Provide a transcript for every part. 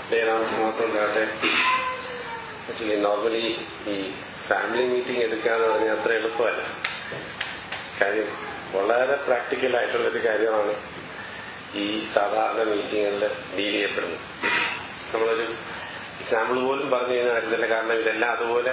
ദൈവനാമത്തിന് മാത്രം ഉണ്ടാകട്ടെ ആക്ച്വലി നോർമലി ഈ ഫാമിലി മീറ്റിംഗ് എടുക്കാന്ന് പറഞ്ഞാൽ അത്ര എളുപ്പമല്ല കാര്യം വളരെ പ്രാക്ടിക്കൽ ആയിട്ടുള്ളൊരു കാര്യമാണ് ഈ സാധാരണ മീറ്റിങ്ങുകളിൽ ഡീൽ ചെയ്യപ്പെടുന്നത് നമ്മളൊരു എക്സാമ്പിൾ പോലും പറഞ്ഞു കഴിഞ്ഞാൽ അറിയത്തില്ല കാരണം ഇതെല്ലാം അതുപോലെ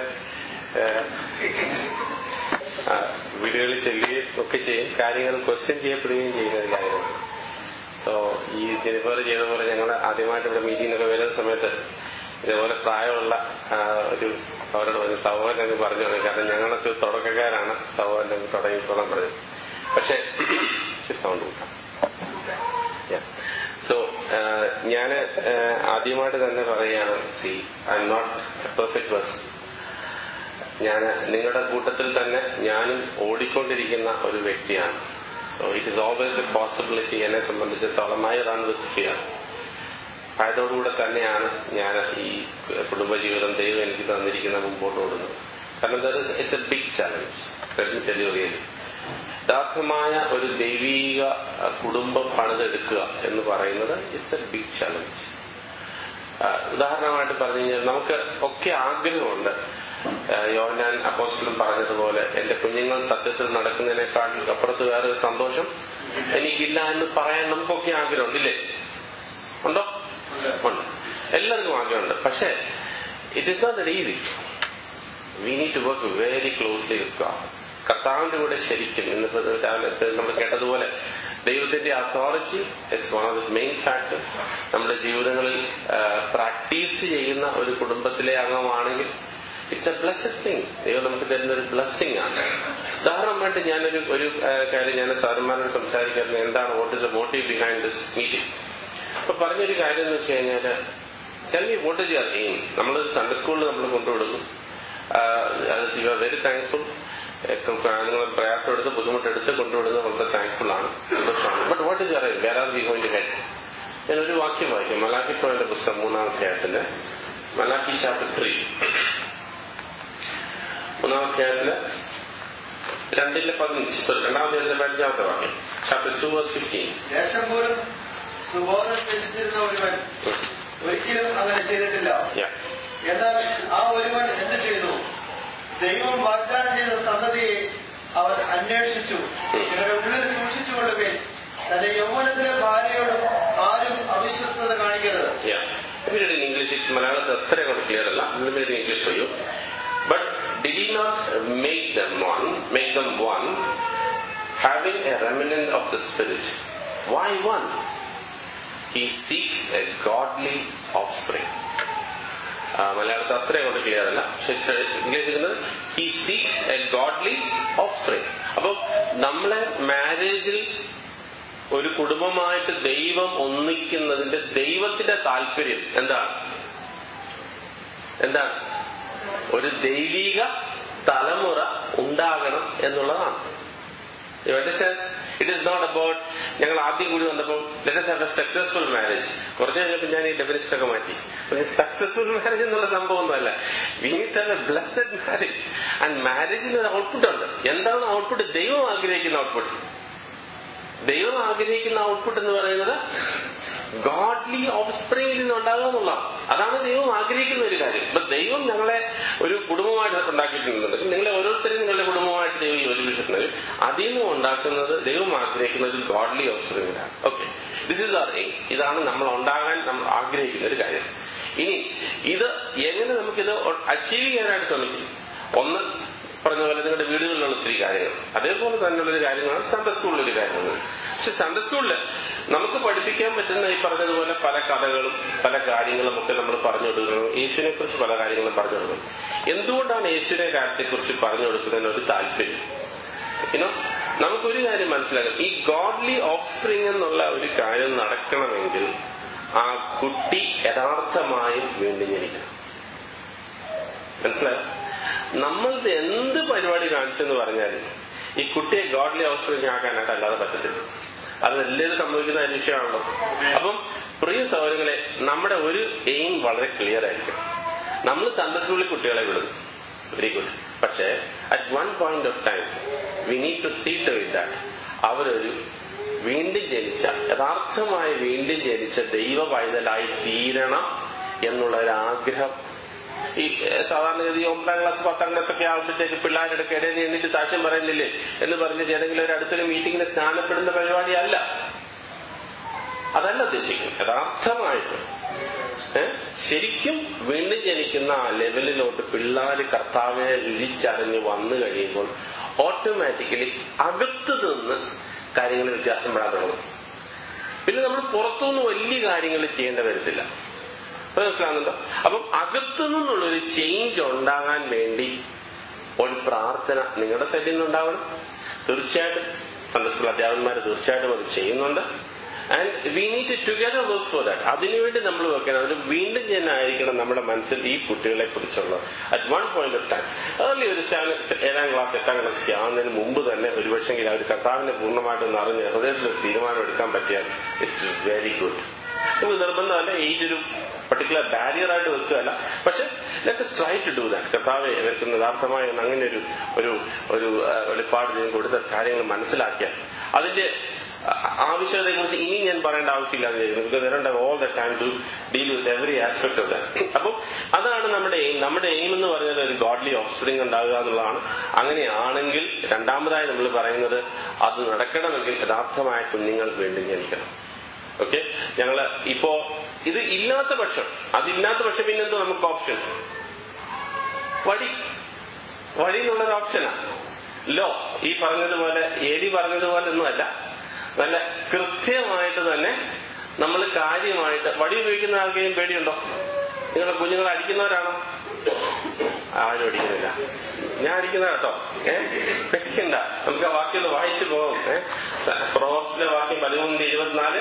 വീടുകളിൽ ചെല്ലുകയും ഒക്കെ ചെയ്യും കാര്യങ്ങൾ ക്വസ്റ്റ്യൻ ചെയ്യപ്പെടുകയും ചെയ്യുന്ന ഒരു കാര്യമാണ് സോ ഈ ജനിഫർ ചെയ്ത പോലെ ഞങ്ങൾ ആദ്യമായിട്ട് ഇവിടെ മീറ്റിങ്ങിനൊക്കെ വരുന്ന സമയത്ത് ഇതേപോലെ പ്രായമുള്ള ഒരു അവരോട് പറഞ്ഞു സഹോദരൻ എന്ന് പറഞ്ഞു തുടങ്ങി കാരണം ഞങ്ങളൊക്കെ തുടക്കക്കാരാണ് സഹോദരൻ തുടങ്ങിക്കോളാൻ പറഞ്ഞു പക്ഷെ സൗണ്ട് കൂട്ടാം സോ ഞാൻ ആദ്യമായിട്ട് തന്നെ പറയുകയാണ് see I'm not perfect person ഞാൻ നിങ്ങളുടെ കൂട്ടത്തിൽ തന്നെ ഞാനും ഓടിക്കൊണ്ടിരിക്കുന്ന ഒരു വ്യക്തിയാണ് so it is always a possibility എന്നെ സംബന്ധിച്ചിടത്തോളം ഐ റൺ വിത്ത് ഫിയർ ആയതോടുകൂടെ തന്നെയാണ് ഞാൻ ഈ കുടുംബജീവിതം ദൈവം എനിക്ക് തന്നിരിക്കുന്ന മുമ്പോട്ട് ഓടുന്നത് കാരണം ഇറ്റ്സ് എ ബിഗ് ചലഞ്ച് ചെറിയ യഥാർത്ഥമായ ഒരു ദൈവീക കുടുംബം പണിതെടുക്കുക എന്ന് പറയുന്നത് ഇറ്റ്സ് എ ബിഗ് ചലഞ്ച് ഉദാഹരണമായിട്ട് പറഞ്ഞു കഴിഞ്ഞാൽ നമുക്ക് ഒക്കെ ആഗ്രഹമുണ്ട് യോഹനാൻ അപ്പോസ്റ്റലും പറഞ്ഞതുപോലെ എന്റെ കുഞ്ഞുങ്ങൾ സത്യത്തിൽ നടക്കുന്നതിനേക്കാൾ അപ്പുറത്ത് വേറെ ഒരു സന്തോഷം എനിക്കില്ല എന്ന് പറയാൻ നമുക്കൊക്കെ ആഗ്രഹമുണ്ട് ഇല്ലേ ഉണ്ടോ ഉണ്ട് എല്ലാവർക്കും ആഗ്രഹമുണ്ട് പക്ഷേ it is not easy we need to work very closely with God കർത്താവിന്റെ കൂടെ ശരിക്കും ഇന്നിപ്പോ രാവിലെ നമ്മൾ കേട്ടതുപോലെ ദൈവത്തിന്റെ authority it's one of the main factors നമ്മുടെ ജീവിതങ്ങളിൽ പ്രാക്ടീസ് ചെയ്യുന്ന ഒരു കുടുംബത്തിലെ അംഗമാണെങ്കിൽ ഇറ്റ്സ് എ ബ്ലസ്ഡ് തിങ് ദൈവം നമുക്ക് തരുന്ന ഒരു ബ്ലസ്സിംഗ് ആണ് ഉദാഹരണമായിട്ട് ഞാനൊരു ഒരു കാര്യം ഞാൻ സാറന്മാരോട് സംസാരിക്കുന്നത് എന്താണ് what is the motive behind this meeting അപ്പൊ പറഞ്ഞൊരു കാര്യം എന്ന് വെച്ച് കഴിഞ്ഞാല് tell me what is your aim നമ്മൾ സൺഡേ സ്കൂളിൽ നമ്മൾ കൊണ്ടുവിടുന്നു യു ആർ വെരി താങ്ക്ഫുൾ നിങ്ങൾ പ്രയാസമെടുത്ത് ബുദ്ധിമുട്ടെടുത്ത് കൊണ്ടുവിടുന്നത് വളരെ താങ്ക്ഫുൾ ആണ് സന്തോഷമാണ് but what is your aim where are we going to head ഞാൻ ഒരു വാക്യം വായിക്കും മലാക്കി പോയിന്റെ പുസ്തകം മൂന്നാമത്തെ ആയത്തിന്റെ മലാക്കി ചാപ്റ്റർ ത്രീ മൂന്നാമത്തെ ആയത്തില് രണ്ടിലെ പതിനഞ്ച് സോറി രണ്ടാമത്തെ ആയതിന്റെ പതിനഞ്ചാമത്തെ വാക്യം ചാപ്റ്റർ ടു വേഴ്സ് ഫിഫ്റ്റീൻ ദേശം പോലും സുബോധം ത്യജിച്ചിരുന്ന ഒരുവൻ ഒരിക്കലും അങ്ങനെ ചെയ്തിട്ടില്ല എന്നാൽ ആ ഒരുവൻ എന്ത് ചെയ്തു ദൈവം വാഗ്ദാനം ചെയ്ത സന്തതിയെ അവർ അന്വേഷിച്ചു നിങ്ങളുടെ ഉള്ളിൽ സൂക്ഷിച്ചുകൊള്ളുകയും തന്റെ യൗവനത്തിലെ ഭാര്യയോടും ആരും അവിശ്വസ്തത കാണിക്കരുത് ഇംഗ്ലീഷ് മലയാളത്തിൽ അത്ര കൊണ്ട് ക്ലിയർ അല്ല English for you but did he not make them one make them one having a remnant of the spirit why one he seeks a godly offspring മലയാളത്തിൽ അത്രയും കൊണ്ട് ക്ലിയർ അല്ല പക്ഷെ English he seeks a godly offspring അപ്പൊ നമ്മളെ മാരേജിൽ ഒരു കുടുംബമായിട്ട് ദൈവം ഒന്നിക്കുന്നതിന്റെ ദൈവത്തിന്റെ താല്പര്യം എന്താണ് എന്താണ് ഒരു ദൈവിക തലമുറ ഉണ്ടാകണം എന്നുള്ളതാണ് ഇറ്റ് ഇസ് നോട്ട് അബൌട്ട് ഞങ്ങൾ ആദ്യം കൂടി വന്നപ്പോൾ let have a successful marriage കുറച്ച് കഴിഞ്ഞപ്പോൾ ഞാൻ ഈ ഡെഫിനിഷൻ ഒക്കെ മാറ്റി സക്സസ്ഫുൾ മാരേജ് എന്നുള്ള സംഭവമൊന്നുമല്ല we need have a blessed marriage and മാരേജിന് ഒരു ഔട്ട്പുട്ട് ഉണ്ട് എന്താണ് ഔട്ട്പുട്ട് ദൈവം ആഗ്രഹിക്കുന്ന ഔട്ട്പുട്ട് ദൈവം ആഗ്രഹിക്കുന്ന ഔട്ട്പുട്ട് എന്ന് പറയുന്നത് ഗോഡ്ലി ഓഫ് സ്പ്രിംഗിൽ നിന്ന് ഉണ്ടാകുക എന്നുള്ളതാണ് അതാണ് ദൈവം ആഗ്രഹിക്കുന്ന ഒരു കാര്യം ഇപ്പൊ ദൈവം ഞങ്ങളെ ഒരു കുടുംബമായിട്ട് ഉണ്ടാക്കിയിട്ടുണ്ട് നിങ്ങളെ ഓരോരുത്തരെയും നിങ്ങളുടെ കുടുംബമായിട്ട് ദൈവം യോജിപ്പിച്ചിട്ടുണ്ടെങ്കിൽ അതിൽ നിന്ന് ഉണ്ടാക്കുന്നത് ദൈവം ആഗ്രഹിക്കുന്ന ഒരു ഗോഡ്ലി ഓഫ് സ്പ്രിംഗിലാണ് okay this is our aim ഇതാണ് നമ്മൾ ഉണ്ടാകാൻ നമ്മൾ ആഗ്രഹിക്കുന്ന ഒരു കാര്യം ഇനി ഇത് എങ്ങനെ നമുക്കിത് അച്ചീവ് ചെയ്യാനായിട്ട് ശ്രമിക്കും ഒന്ന് പറഞ്ഞ പോലെ നിങ്ങളുടെ വീടുകളിലുള്ള ഒത്തിരി കാര്യങ്ങൾ അതേപോലെ തന്നെയുള്ളൊരു കാര്യങ്ങളാണ് സൺഡേ സ്കൂളിലൊരു കാര്യങ്ങൾ പക്ഷെ സൺഡേ സ്കൂളിൽ നമുക്ക് പഠിപ്പിക്കാൻ പറ്റുന്ന ഈ പറഞ്ഞതുപോലെ പല കഥകളും പല കാര്യങ്ങളും ഒക്കെ നമ്മൾ പറഞ്ഞു കൊടുക്കണം യേശുവിനെ കുറിച്ച് പല കാര്യങ്ങളും പറഞ്ഞു കൊടുക്കണം എന്തുകൊണ്ടാണ് യേശുവിനെ കാര്യത്തെക്കുറിച്ച് പറഞ്ഞു കൊടുക്കുന്നതിന് ഒരു താല്പര്യം ഇനോ നമുക്കൊരു കാര്യം മനസ്സിലാക്കാം ഈ ഗോഡ്ലി ഓഫ് സ്പ്രിങ് എന്നുള്ള ഒരു കാര്യം നടക്കണമെങ്കിൽ ആ കുട്ടി യഥാർത്ഥമായും വീണ്ടും ജനിക്കണം മനസ്സിലായോ നമ്മളുടെ എന്ത് പരിപാടി കാണിച്ചെന്ന് പറഞ്ഞാലും ഈ കുട്ടിയെ ഗോഡ്ലി അവസരമാക്കാനായിട്ട് അല്ലാതെ പറ്റത്തില്ല അത് എല്ലാവരും സംഭവിക്കുന്ന ഒരു വിഷയമാണല്ലോ അപ്പം പ്രിയ സൗകര്യങ്ങളെ നമ്മുടെ ഒരു എയിം വളരെ ക്ലിയർ ആയിരിക്കും നമ്മൾ സൺഡേ സ്കൂളിൽ കുട്ടികളെ വിടുന്നു വെരി ഗുഡ് പക്ഷേ at one point of time we need to see to with that അവരൊരു വീണ്ടും ജനിച്ച യഥാർത്ഥമായി വീണ്ടും ജനിച്ച ദൈവ പൈതലായി തീരണം എന്നുള്ള ഒരു ആഗ്രഹം ഈ ഏഹ്, സാധാരണഗതി ഒമ്പതാം ക്ലാസ് പത്താം ക്ലാസ് ഒക്കെ ആകുമ്പോഴത്തേക്ക് പിള്ളേരുടെ ഇടയിൽ എന്നിട്ട് സാക്ഷ്യം പറയുന്നില്ലേ എന്ന് പറഞ്ഞിട്ട് ഏതെങ്കിലും ഒരു അടുത്തൊരു മീറ്റിംഗിന് സ്നാനപ്പെടുന്ന പരിപാടിയല്ല അതല്ല ഉദ്ദേശിക്കുന്നത് യഥാർത്ഥമായിട്ട് ഏ? ശരിക്കും വീണ്ടും ജനിക്കുന്ന ആ ലെവലിലോട്ട് പിള്ളേര് കർത്താവിനെ രുചിച്ചറിഞ്ഞ് വന്നു കഴിയുമ്പോൾ ഓട്ടോമാറ്റിക്കലി അകത്ത് നിന്ന് കാര്യങ്ങൾ വ്യത്യാസം പെടാൻ തുടങ്ങും പിന്നെ നമ്മൾ പുറത്തുനിന്ന് വലിയ കാര്യങ്ങൾ ചെയ്യേണ്ട വരത്തില്ല അത് മനസ്സിലാകുന്നുണ്ടോ അപ്പം അകത്തു നിന്നുള്ളൊരു ചേഞ്ച് ഉണ്ടാകാൻ വേണ്ടി ഒരു പ്രാർത്ഥന നിങ്ങളുടെ സൈഡിൽ നിന്നുണ്ടാവണം തീർച്ചയായിട്ടും സൺഡേ സ്കൂൾ അധ്യാപകന്മാർ തീർച്ചയായിട്ടും അത് ചെയ്യുന്നുണ്ട് and we need together work for that അതിനുവേണ്ടി നമ്മൾ വെക്കണം അതിന് വീണ്ടും ജനായിരിക്കണം നമ്മുടെ മനസ്സിൽ ഈ കുട്ടികളെ കുറിച്ചുള്ളത് at one point of time early ഒരു സെവൻ ഏഴാം ക്ലാസ് എട്ടാം ക്ലാസ് ആവുന്നതിന് മുമ്പ് തന്നെ ഒരുപക്ഷെങ്കിൽ അവർ കർത്താവിനെ പൂർണ്ണമായിട്ടും അറിഞ്ഞ് ഹൃദയത്തിൽ ഒരു തീരുമാനം എടുക്കാൻ പറ്റിയാൽ ഇറ്റ്സ് വെരി ഗുഡ് നമുക്ക് നിർബന്ധമല്ല ഏജ് ഒരു പർട്ടിക്കുലർ ബാരിയർ ആയിട്ട് വെക്കുകയല്ല പക്ഷെ let try to do that കർത്താവ് ഇവർക്ക് യഥാർത്ഥമായ ഒന്ന് അങ്ങനെ ഒരു ഒരു ഒരു ആ, വെളിപ്പാട് ഇതിന് കൊടുത്ത കാര്യങ്ങൾ മനസ്സിലാക്കിയാൽ അതിന്റെ ആവശ്യകതയെ കുറിച്ച് ഇനി ഞാൻ പറയേണ്ട ആവശ്യമില്ല എന്ന് വിചാരിക്കുന്നു ബിക്കോസ് രണ്ട് all the time to deal with every aspect of that അപ്പം അതാണ് നമ്മുടെ എയിം നമ്മുടെ എയിം എന്ന് പറഞ്ഞാൽ ഒരു ഗോഡ്ലി ഓഫ്സ്പ്രിംഗ് ഉണ്ടാകുക എന്നുള്ളതാണ് അങ്ങനെയാണെങ്കിൽ രണ്ടാമതായി നമ്മൾ പറയുന്നത് അത് നടക്കണമെങ്കിൽ യഥാർത്ഥമായ കുഞ്ഞുങ്ങൾ വീണ്ടും ജനിക്കണം ഓക്കെ ഞങ്ങള് ഇപ്പോ ഇത് ഇല്ലാത്ത പക്ഷം അതില്ലാത്ത പക്ഷം പിന്നെന്തോ നമുക്ക് ഓപ്ഷൻ വഴി വഴി എന്നുള്ളൊരു ഓപ്ഷനാ ലോ ഈ പറഞ്ഞതുപോലെ ഏലി പറഞ്ഞതുപോലെ ഒന്നുമല്ല നല്ല കൃത്യമായിട്ട് തന്നെ നമ്മൾ കാര്യമായിട്ട് വടി ഉപയോഗിക്കുന്ന ആർക്കെങ്കിലും പേടിയുണ്ടോ നിങ്ങളെ കുഞ്ഞുങ്ങളെ അടിക്കുന്നവരാണോ ആരും അടിക്കുന്നില്ല ഞാൻ അടിക്കുന്ന കേട്ടോ ഏഹ് പേടിക്കണ്ട നമുക്ക് ആ വാക്യം ഒന്ന് വായിച്ചു പോകും ഏഹ് പ്രോബ്സിലെ വാക്യം പതിമൂന്നിന്റെ ഇരുപത്തിനാല്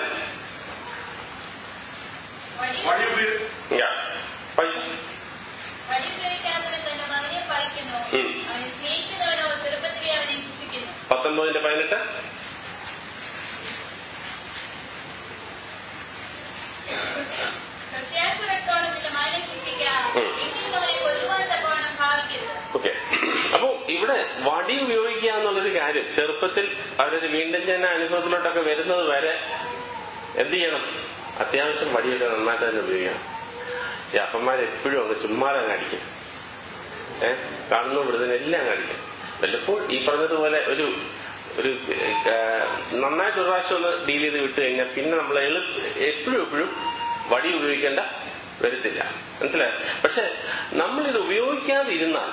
വഴി ഉപയോഗി- യാ വായിച്ചു വടിയുപയോഗിക്കാത്തവൻ തന്റെ മകനെ പറിക്കുന്നു ഉം. അവനെ സ്നേഹിക്കുന്നവനോ ചെറുപ്പത്തിലെ അവനെ ശിക്ഷിക്കുന്നു പത്തൊമ്പതിന്റെ പതിനെട്ട് പ്രത്യാശ വെട്ടോളം നിന്റെ മകനെ ശിക്ഷിക്കാം ഉം. എങ്കിലും അവനെ കൊല്ലുവാൻ തക്കവണ്ണം ഭാവിക്കരുത് ഓക്കെ അപ്പൊ ഇവിടെ വടി ഉപയോഗിക്കുക എന്നുള്ളൊരു കാര്യം ചെറുപ്പത്തിൽ അവരൊരു വീണ്ടും ജന അനുഭവത്തിലോട്ടൊക്കെ വരുന്നത് വരെ എന്ത് ചെയ്യണം അത്യാവശ്യം വടിയൊക്കെ നന്നായിട്ട് തന്നെ ഉപയോഗിക്കണം ഈ അപ്പന്മാർ എപ്പോഴും അങ്ങ് ചുമ്മാതെ അങ്ങ് അടിക്കും ഏഹ് കാണുന്നു വിടുന്നതിനെല്ലാം അങ്ങ് അടിക്കും വല്ലപ്പോൾ ഈ പറഞ്ഞതുപോലെ ഒരു ഒരു ഏഹ്, നന്നായിട്ട് ഒരു പ്രാവശ്യം ഒന്ന് ഡീൽ ചെയ്ത് വിട്ട് കഴിഞ്ഞാൽ പിന്നെ നമ്മൾ എളു എപ്പോഴും എപ്പോഴും വടി ഉപയോഗിക്കേണ്ട വരത്തില്ല മനസ്സിലായോ പക്ഷെ നമ്മളിത് ഉപയോഗിക്കാതിരുന്നാൽ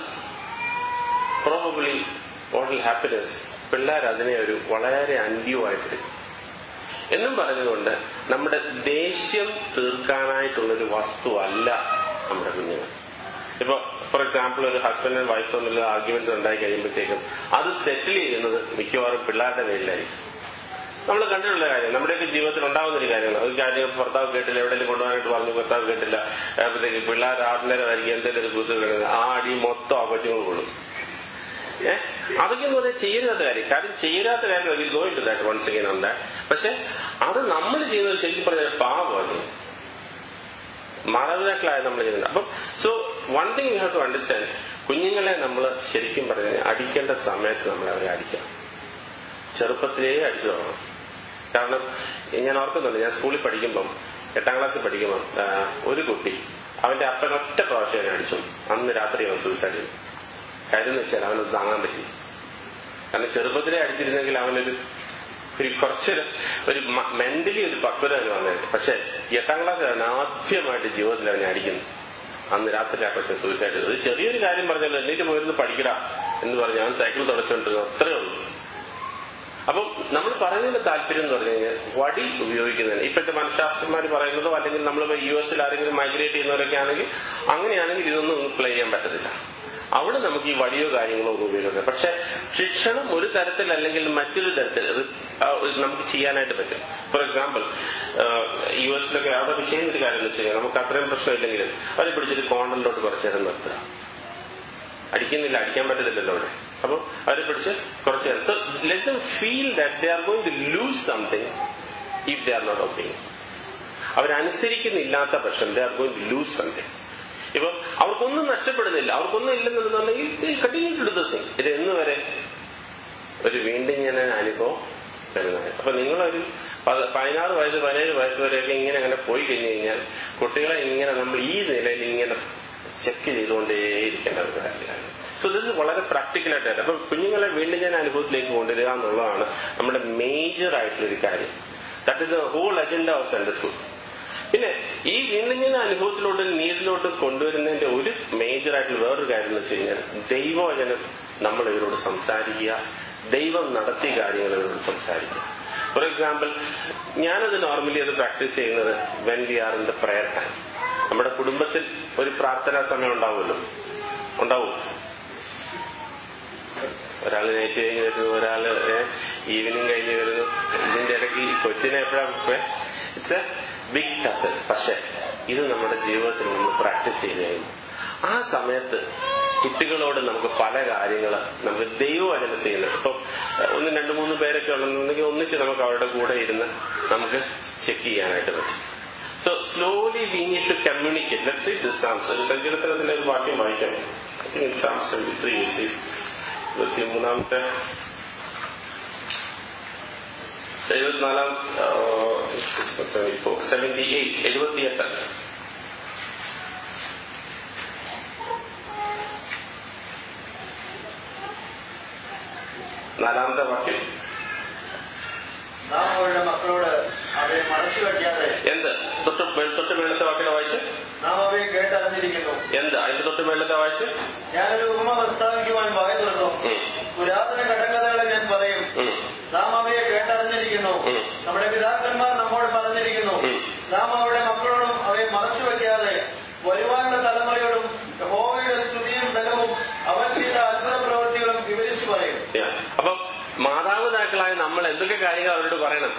പ്രോബബ്ലി വാട്ട് ഹാപ്പിനെസ് പിള്ളേർ അതിനെ ഒരു വളരെ അന്ത്യമായിട്ടെടുക്കും എന്നും പറഞ്ഞുകൊണ്ട് നമ്മുടെ ദേഷ്യം തീർക്കാനായിട്ടുള്ളൊരു വസ്തുവല്ല നമ്മുടെ കുഞ്ഞുങ്ങൾ ഇപ്പൊ ഫോർ എക്സാമ്പിൾ ഒരു ഹസ്ബൻഡ് ആൻഡ് വൈഫ് തമ്മിൽ ആർഗ്യുമെന്റ്സ് ഉണ്ടായി കഴിയുമ്പോഴത്തേക്കും അത് സെറ്റിൽ ചെയ്യുന്നത് മിക്കവാറും പിള്ളേരുടെ പേരിലായിരിക്കും നമ്മൾ കണ്ടിട്ടുള്ള കാര്യം നമ്മുടെയൊക്കെ ജീവിതത്തിൽ ഉണ്ടാകുന്ന ഒരു കാര്യമാണ് ഒരു കാര്യം ഭർത്താവ് കേട്ടില്ല എവിടെയെങ്കിലും കൊണ്ടുപോകാനായിട്ട് പറഞ്ഞു ഭർത്താവ് കേട്ടില്ല അപ്പോഴത്തേക്ക് പിള്ളേർ ആറിനേരമായിരിക്കും എന്തെങ്കിലും ഒരു കുറിച്ച് കിടക്കുന്നത് ആ അടി മൊത്തം ആ കൊച്ചുങ്ങൾ കൊള്ളും ഏഹ് അതൊക്കെ എന്ന് പറഞ്ഞാൽ ചെയ്യരുതാത്ത കാര്യം കാര്യം ചെയ്യരാത്ത കാര്യം will go into that once again on that പക്ഷെ അത് നമ്മൾ ചെയ്യുന്നത് ശരിക്കും പറഞ്ഞാൽ പാവമാണ് മാതാപിതാക്കളായ നമ്മൾ ചെയ്യുന്നത് അപ്പം so one thing you have to understand കുഞ്ഞുങ്ങളെ നമ്മൾ ശരിക്കും പറഞ്ഞാൽ അടിക്കേണ്ട സമയത്ത് നമ്മൾ അവരെ അടിക്കണം ചെറുപ്പത്തിലേ അടിച്ചു തുടങ്ങണം കാരണം ഞാൻ ഓർക്കുന്നുണ്ട് ഞാൻ സ്കൂളിൽ പഠിക്കുമ്പം എട്ടാം ക്ലാസ്സിൽ പഠിക്കുമ്പം ആ, ഒരു കുട്ടി അവന്റെ അപ്പൻ ഒറ്റ പ്രാവശ്യം എന്നെ അടിച്ചു അന്ന് രാത്രി അവൻ സൂയിസൈഡ് ചെയ്തു കാര്യം എന്ന് വെച്ചാൽ അവനത് താങ്ങാൻ പറ്റി കാരണം ചെറുപ്പത്തിലേ അടിച്ചിരുന്നെങ്കിൽ അവനൊരു ഒരു കുറച്ചൊരു ഒരു മെന്റലി ഒരു പക്വത അവന് വന്നത് പക്ഷെ എട്ടാം ക്ലാസ്സിലാണ് ആദ്യമായിട്ട് ജീവിതത്തിൽ അവനെ അടിക്കുന്നത് അന്ന് രാത്രി ആ കൊച്ചൻ സൂയിസൈഡ് ചെയ്തത് ഒരു ചെറിയൊരു കാര്യം പറഞ്ഞല്ലോ എന്നിട്ട് പോയിരുന്നു പഠിക്കടാ എന്ന് പറഞ്ഞ് അവൻ സൈക്കിൾ തുടച്ചുകൊണ്ടിരുന്നു അത്രേ ഉള്ളൂ അപ്പം നമ്മൾ പറയുന്നതിന്റെ താല്പര്യം എന്ന് പറഞ്ഞു കഴിഞ്ഞാൽ വടി ഉപയോഗിക്കുന്നതിന് ഇപ്പോഴത്തെ മനഃശാസ്ത്രന്മാർ പറയുന്നതോ അല്ലെങ്കിൽ നമ്മൾ യു എസിൽ ആരെങ്കിലും മൈഗ്രേറ്റ് ചെയ്യുന്നവരൊക്കെ ആണെങ്കിൽ അങ്ങനെയാണെങ്കിൽ ഇതൊന്നും പ്ലേ ചെയ്യാൻ പറ്റത്തില്ല അവിടെ നമുക്ക് ഈ വടിയോ കാര്യങ്ങളോ ഒന്നും ഉപയോഗിക്കുന്നത് പക്ഷെ ശിക്ഷണം ഒരു തരത്തിൽ അല്ലെങ്കിൽ മറ്റൊരു തരത്തിൽ അത് ആ ഒരു നമുക്ക് ചെയ്യാനായിട്ട് പറ്റും ഫോർ എക്സാമ്പിൾ യു എസിലൊക്കെ അവിടെ ചെയ്യുന്ന ഒരു കാര്യം എന്ന് വെച്ച് കഴിഞ്ഞാൽ നമുക്ക് അത്രയും പ്രശ്നമില്ലെങ്കിലും അവരെ പിടിച്ചിട്ട് കോണ്ടലിലോട്ട് കുറച്ചു നേരം നിർത്തുക അടിക്കുന്നില്ല അടിക്കാൻ പറ്റത്തില്ലല്ലോ അവിടെ അപ്പോൾ അവരെ പിടിച്ച് കുറച്ച് നേരം so let them feel that they are going to lose something if they are not okay അവരനുസരിക്കുന്നില്ലാത്ത പക്ഷം they are going to lose something ഇപ്പൊ അവർക്കൊന്നും നഷ്ടപ്പെടുന്നില്ല അവർക്കൊന്നും ഇല്ലെന്നുണ്ടെന്നുണ്ടെങ്കിൽ continue to do the thing ഇത് എന്ന് വരെ ഒരു വീണ്ടും ഞാൻ അനുഭവം തരുന്നത് അപ്പൊ നിങ്ങളൊരു പത- പതിനാറ് വയസ്സ് പതിനേഴ് വയസ്സ് വരെയൊക്കെ ഇങ്ങനെ അങ്ങനെ പോയി കഴിഞ്ഞു കഴിഞ്ഞാൽ കുട്ടികളെ ഇങ്ങനെ നമ്മൾ ഈ നിലയിൽ ഇങ്ങനെ ചെക്ക് ചെയ്തുകൊണ്ടേയിരിക്കേണ്ട ഒരു കാര്യമാണ് സോ ദിസ് വളരെ പ്രാക്ടിക്കലായിട്ട് അപ്പൊ കുഞ്ഞുങ്ങളെ വീണ്ടും ഞാൻ അനുഭവത്തിലേക്ക് കൊണ്ടുവരിക എന്നുള്ളതാണ് നമ്മുടെ മേജർ ആയിട്ടുള്ള ഒരു കാര്യം that is the whole agenda of Sunday school പിന്നെ ഈ വീണ്ടും ഞാൻ അനുഭവത്തിലോട്ടും നീതിലോട്ടും കൊണ്ടുവരുന്നതിന്റെ ഒരു മേജർ ആയിട്ടുള്ള വേറൊരു കാര്യം എന്ന് വെച്ച് കഴിഞ്ഞാൽ ദൈവവചനം നമ്മൾ ഇവരോട് സംസാരിക്കുക ദൈവം നടത്തിയ കാര്യങ്ങൾ ഇവരോട് സംസാരിക്കുക ഫോർ എക്സാമ്പിൾ ഞാനത് നോർമലി അത് പ്രാക്ടീസ് ചെയ്യുന്നത് when we are in the prayer time നമ്മുടെ കുടുംബത്തിൽ ഒരു പ്രാർത്ഥനാ സമയം ഉണ്ടാവുമല്ലോ ഉണ്ടാവും ഒരാൾ നൈറ്റ് കഴിഞ്ഞ് വരുന്നു ഒരാൾ ഈവനിങ് കഴിഞ്ഞ് വരുന്നു ഇതിന്റെ ഇടയ്ക്ക് ഈ കൊച്ചിനെ എപ്പോഴാണ് ഇറ്റ്സ് എ ബിഗ് ടസൽ പക്ഷെ ഇത് നമ്മുടെ ജീവിതത്തിൽ നമ്മൾ പ്രാക്ടീസ് ചെയ്ത് കഴിഞ്ഞു ആ സമയത്ത് കുട്ടികളോട് നമുക്ക് പല കാര്യങ്ങൾ നമുക്ക് ദൈവവചനത്തിൽ നിന്ന് ഇപ്പൊ ഒന്ന് രണ്ട് മൂന്ന് പേരൊക്കെ ഉണ്ടെന്നുണ്ടെങ്കിൽ ഒന്നിച്ച് നമുക്ക് അവരുടെ കൂടെ ഇരുന്ന് നമുക്ക് ചെക്ക് ചെയ്യാനായിട്ട് പറ്റും so slowly we need to communicate let's see this psalms ഒരു സങ്കീർത്തനത്തിന്റെ ഒരു വാക്യം വായിക്കാം സാംസ് സെവന്റി ത്രീ ഇരുപത്തി മൂന്നാമത്തെ എഴുപത്തിനാലാം സെവന്റി എയ്റ്റ് എഴുപത്തിയെട്ട് നാലാമത്തെ വാക്യം നാം അവരുടെ മക്കളോട് അവയെ മറച്ചു വയ്ക്കാതെ എന്ത് തൊട്ട് മേ- തൊട്ട് മേളത്തെ വാക്കിനെ വായിച്ച് നാം അവയെ കേട്ടറിഞ്ഞിരിക്കുന്നു എന്ത് അതിന്റെ തൊട്ട് മേളത്തെ വായിച്ച് ഞാനൊരു ഉപമ പ്രസ്താവിക്കുവാൻ വായ തുറന്നു ഉം, പുരാതന ഘടകഥകളെ ഞാൻ പറയും ഉം, നാം അവയെ കേട്ടറിഞ്ഞിരിക്കുന്നു ഉം. നമ്മുടെ പിതാക്കന്മാർ നമ്മോട് പറഞ്ഞിരിക്കുന്നു ഉം. നാം അവരുടെ മക്കളോടും അവയെ മറച്ചു വയ്ക്കാതെ വരുവാനുള്ള തലമുറയോടും യഹോവയുടെ സ്തുതിയും ബലവും അവൻ ചെയ്ത അത്ഭുത പ്രവൃത്തികളും വിവരിച്ചു പറയും Yeah. അപ്പം മാതാപിതാക്കളായ നമ്മൾ എന്തൊക്കെ കാര്യങ്ങൾ അവരോട് പറയണം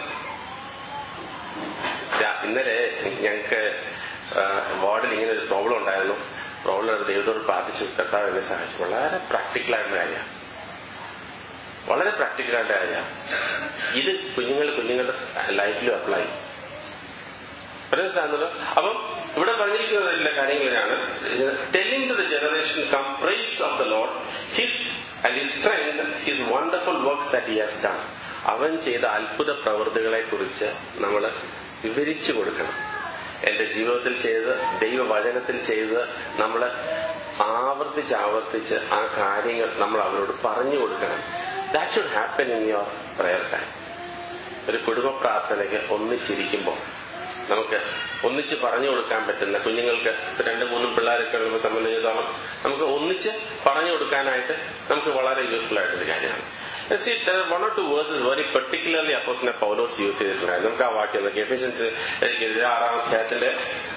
രാ- ഇന്നലെ ഞങ്ങൾക്ക് വാർഡിൽ ഇങ്ങനെ ഒരു പ്രോബ്ലം ഉണ്ടായിരുന്നു പ്രോബ്ലം ഒരു ദൈവത്തോട് പ്രാർത്ഥിച്ചു കർത്താവ് എന്നെ സഹായിച്ചു വളരെ പ്രാക്ടിക്കലായിട്ടുള്ള കാര്യമാണ് വളരെ പ്രാക്ടിക്കലായിട്ട് കാര്യമാണ് ഇത് കുഞ്ഞുങ്ങൾ കുഞ്ഞുങ്ങളുടെ ലൈഫിലും അപ്ലൈ ചെയ്യും മനസ്സിലാകുന്നത് അപ്പം ഇവിടെ പറഞ്ഞിരിക്കുന്ന കാര്യങ്ങളാണ് telling to the generation come praise of the lord his and his strength his wonderful works that he has done അവൻ ചെയ്ത അത്ഭുത പ്രവൃത്തികളെ കുറിച്ച് നമ്മൾ വിവരിച്ചു കൊടുക്കണം എന്റെ ജീവിതത്തിൽ ചെയ്ത് ദൈവവചനത്തിൽ ചെയ്ത് നമ്മൾ ആവർത്തിച്ച് ആവർത്തിച്ച് ആ കാര്യങ്ങൾ നമ്മൾ അവരോട് പറഞ്ഞു കൊടുക്കണം that should happen in your prayer time ഒരു കുടുംബ പ്രാർത്ഥനയ്ക്ക് ഒന്നിച്ചിരിക്കുമ്പോൾ നമുക്ക് ഒന്നിച്ച് പറഞ്ഞു കൊടുക്കാൻ പറ്റുന്ന കുഞ്ഞുങ്ങൾക്ക് രണ്ട് മൂന്നും പിള്ളേരൊക്കെ ഉള്ളവരെ സംബന്ധിച്ചിടത്തോളം നമുക്ക് ഒന്നിച്ച് പറഞ്ഞു കൊടുക്കാനായിട്ട് നമുക്ക് വളരെ യൂസ്ഫുൾ ആയിട്ടൊരു കാര്യമാണ് one or two verses very particularly അപ്പോസിനെ പൗലോസ് യൂസ് ചെയ്തിട്ടുണ്ടായിരുന്നു നമുക്ക് ആ വാക്യം നോക്കി എഫിഷ്യൻസ് ആറാം അധ്യായത്തിന്റെ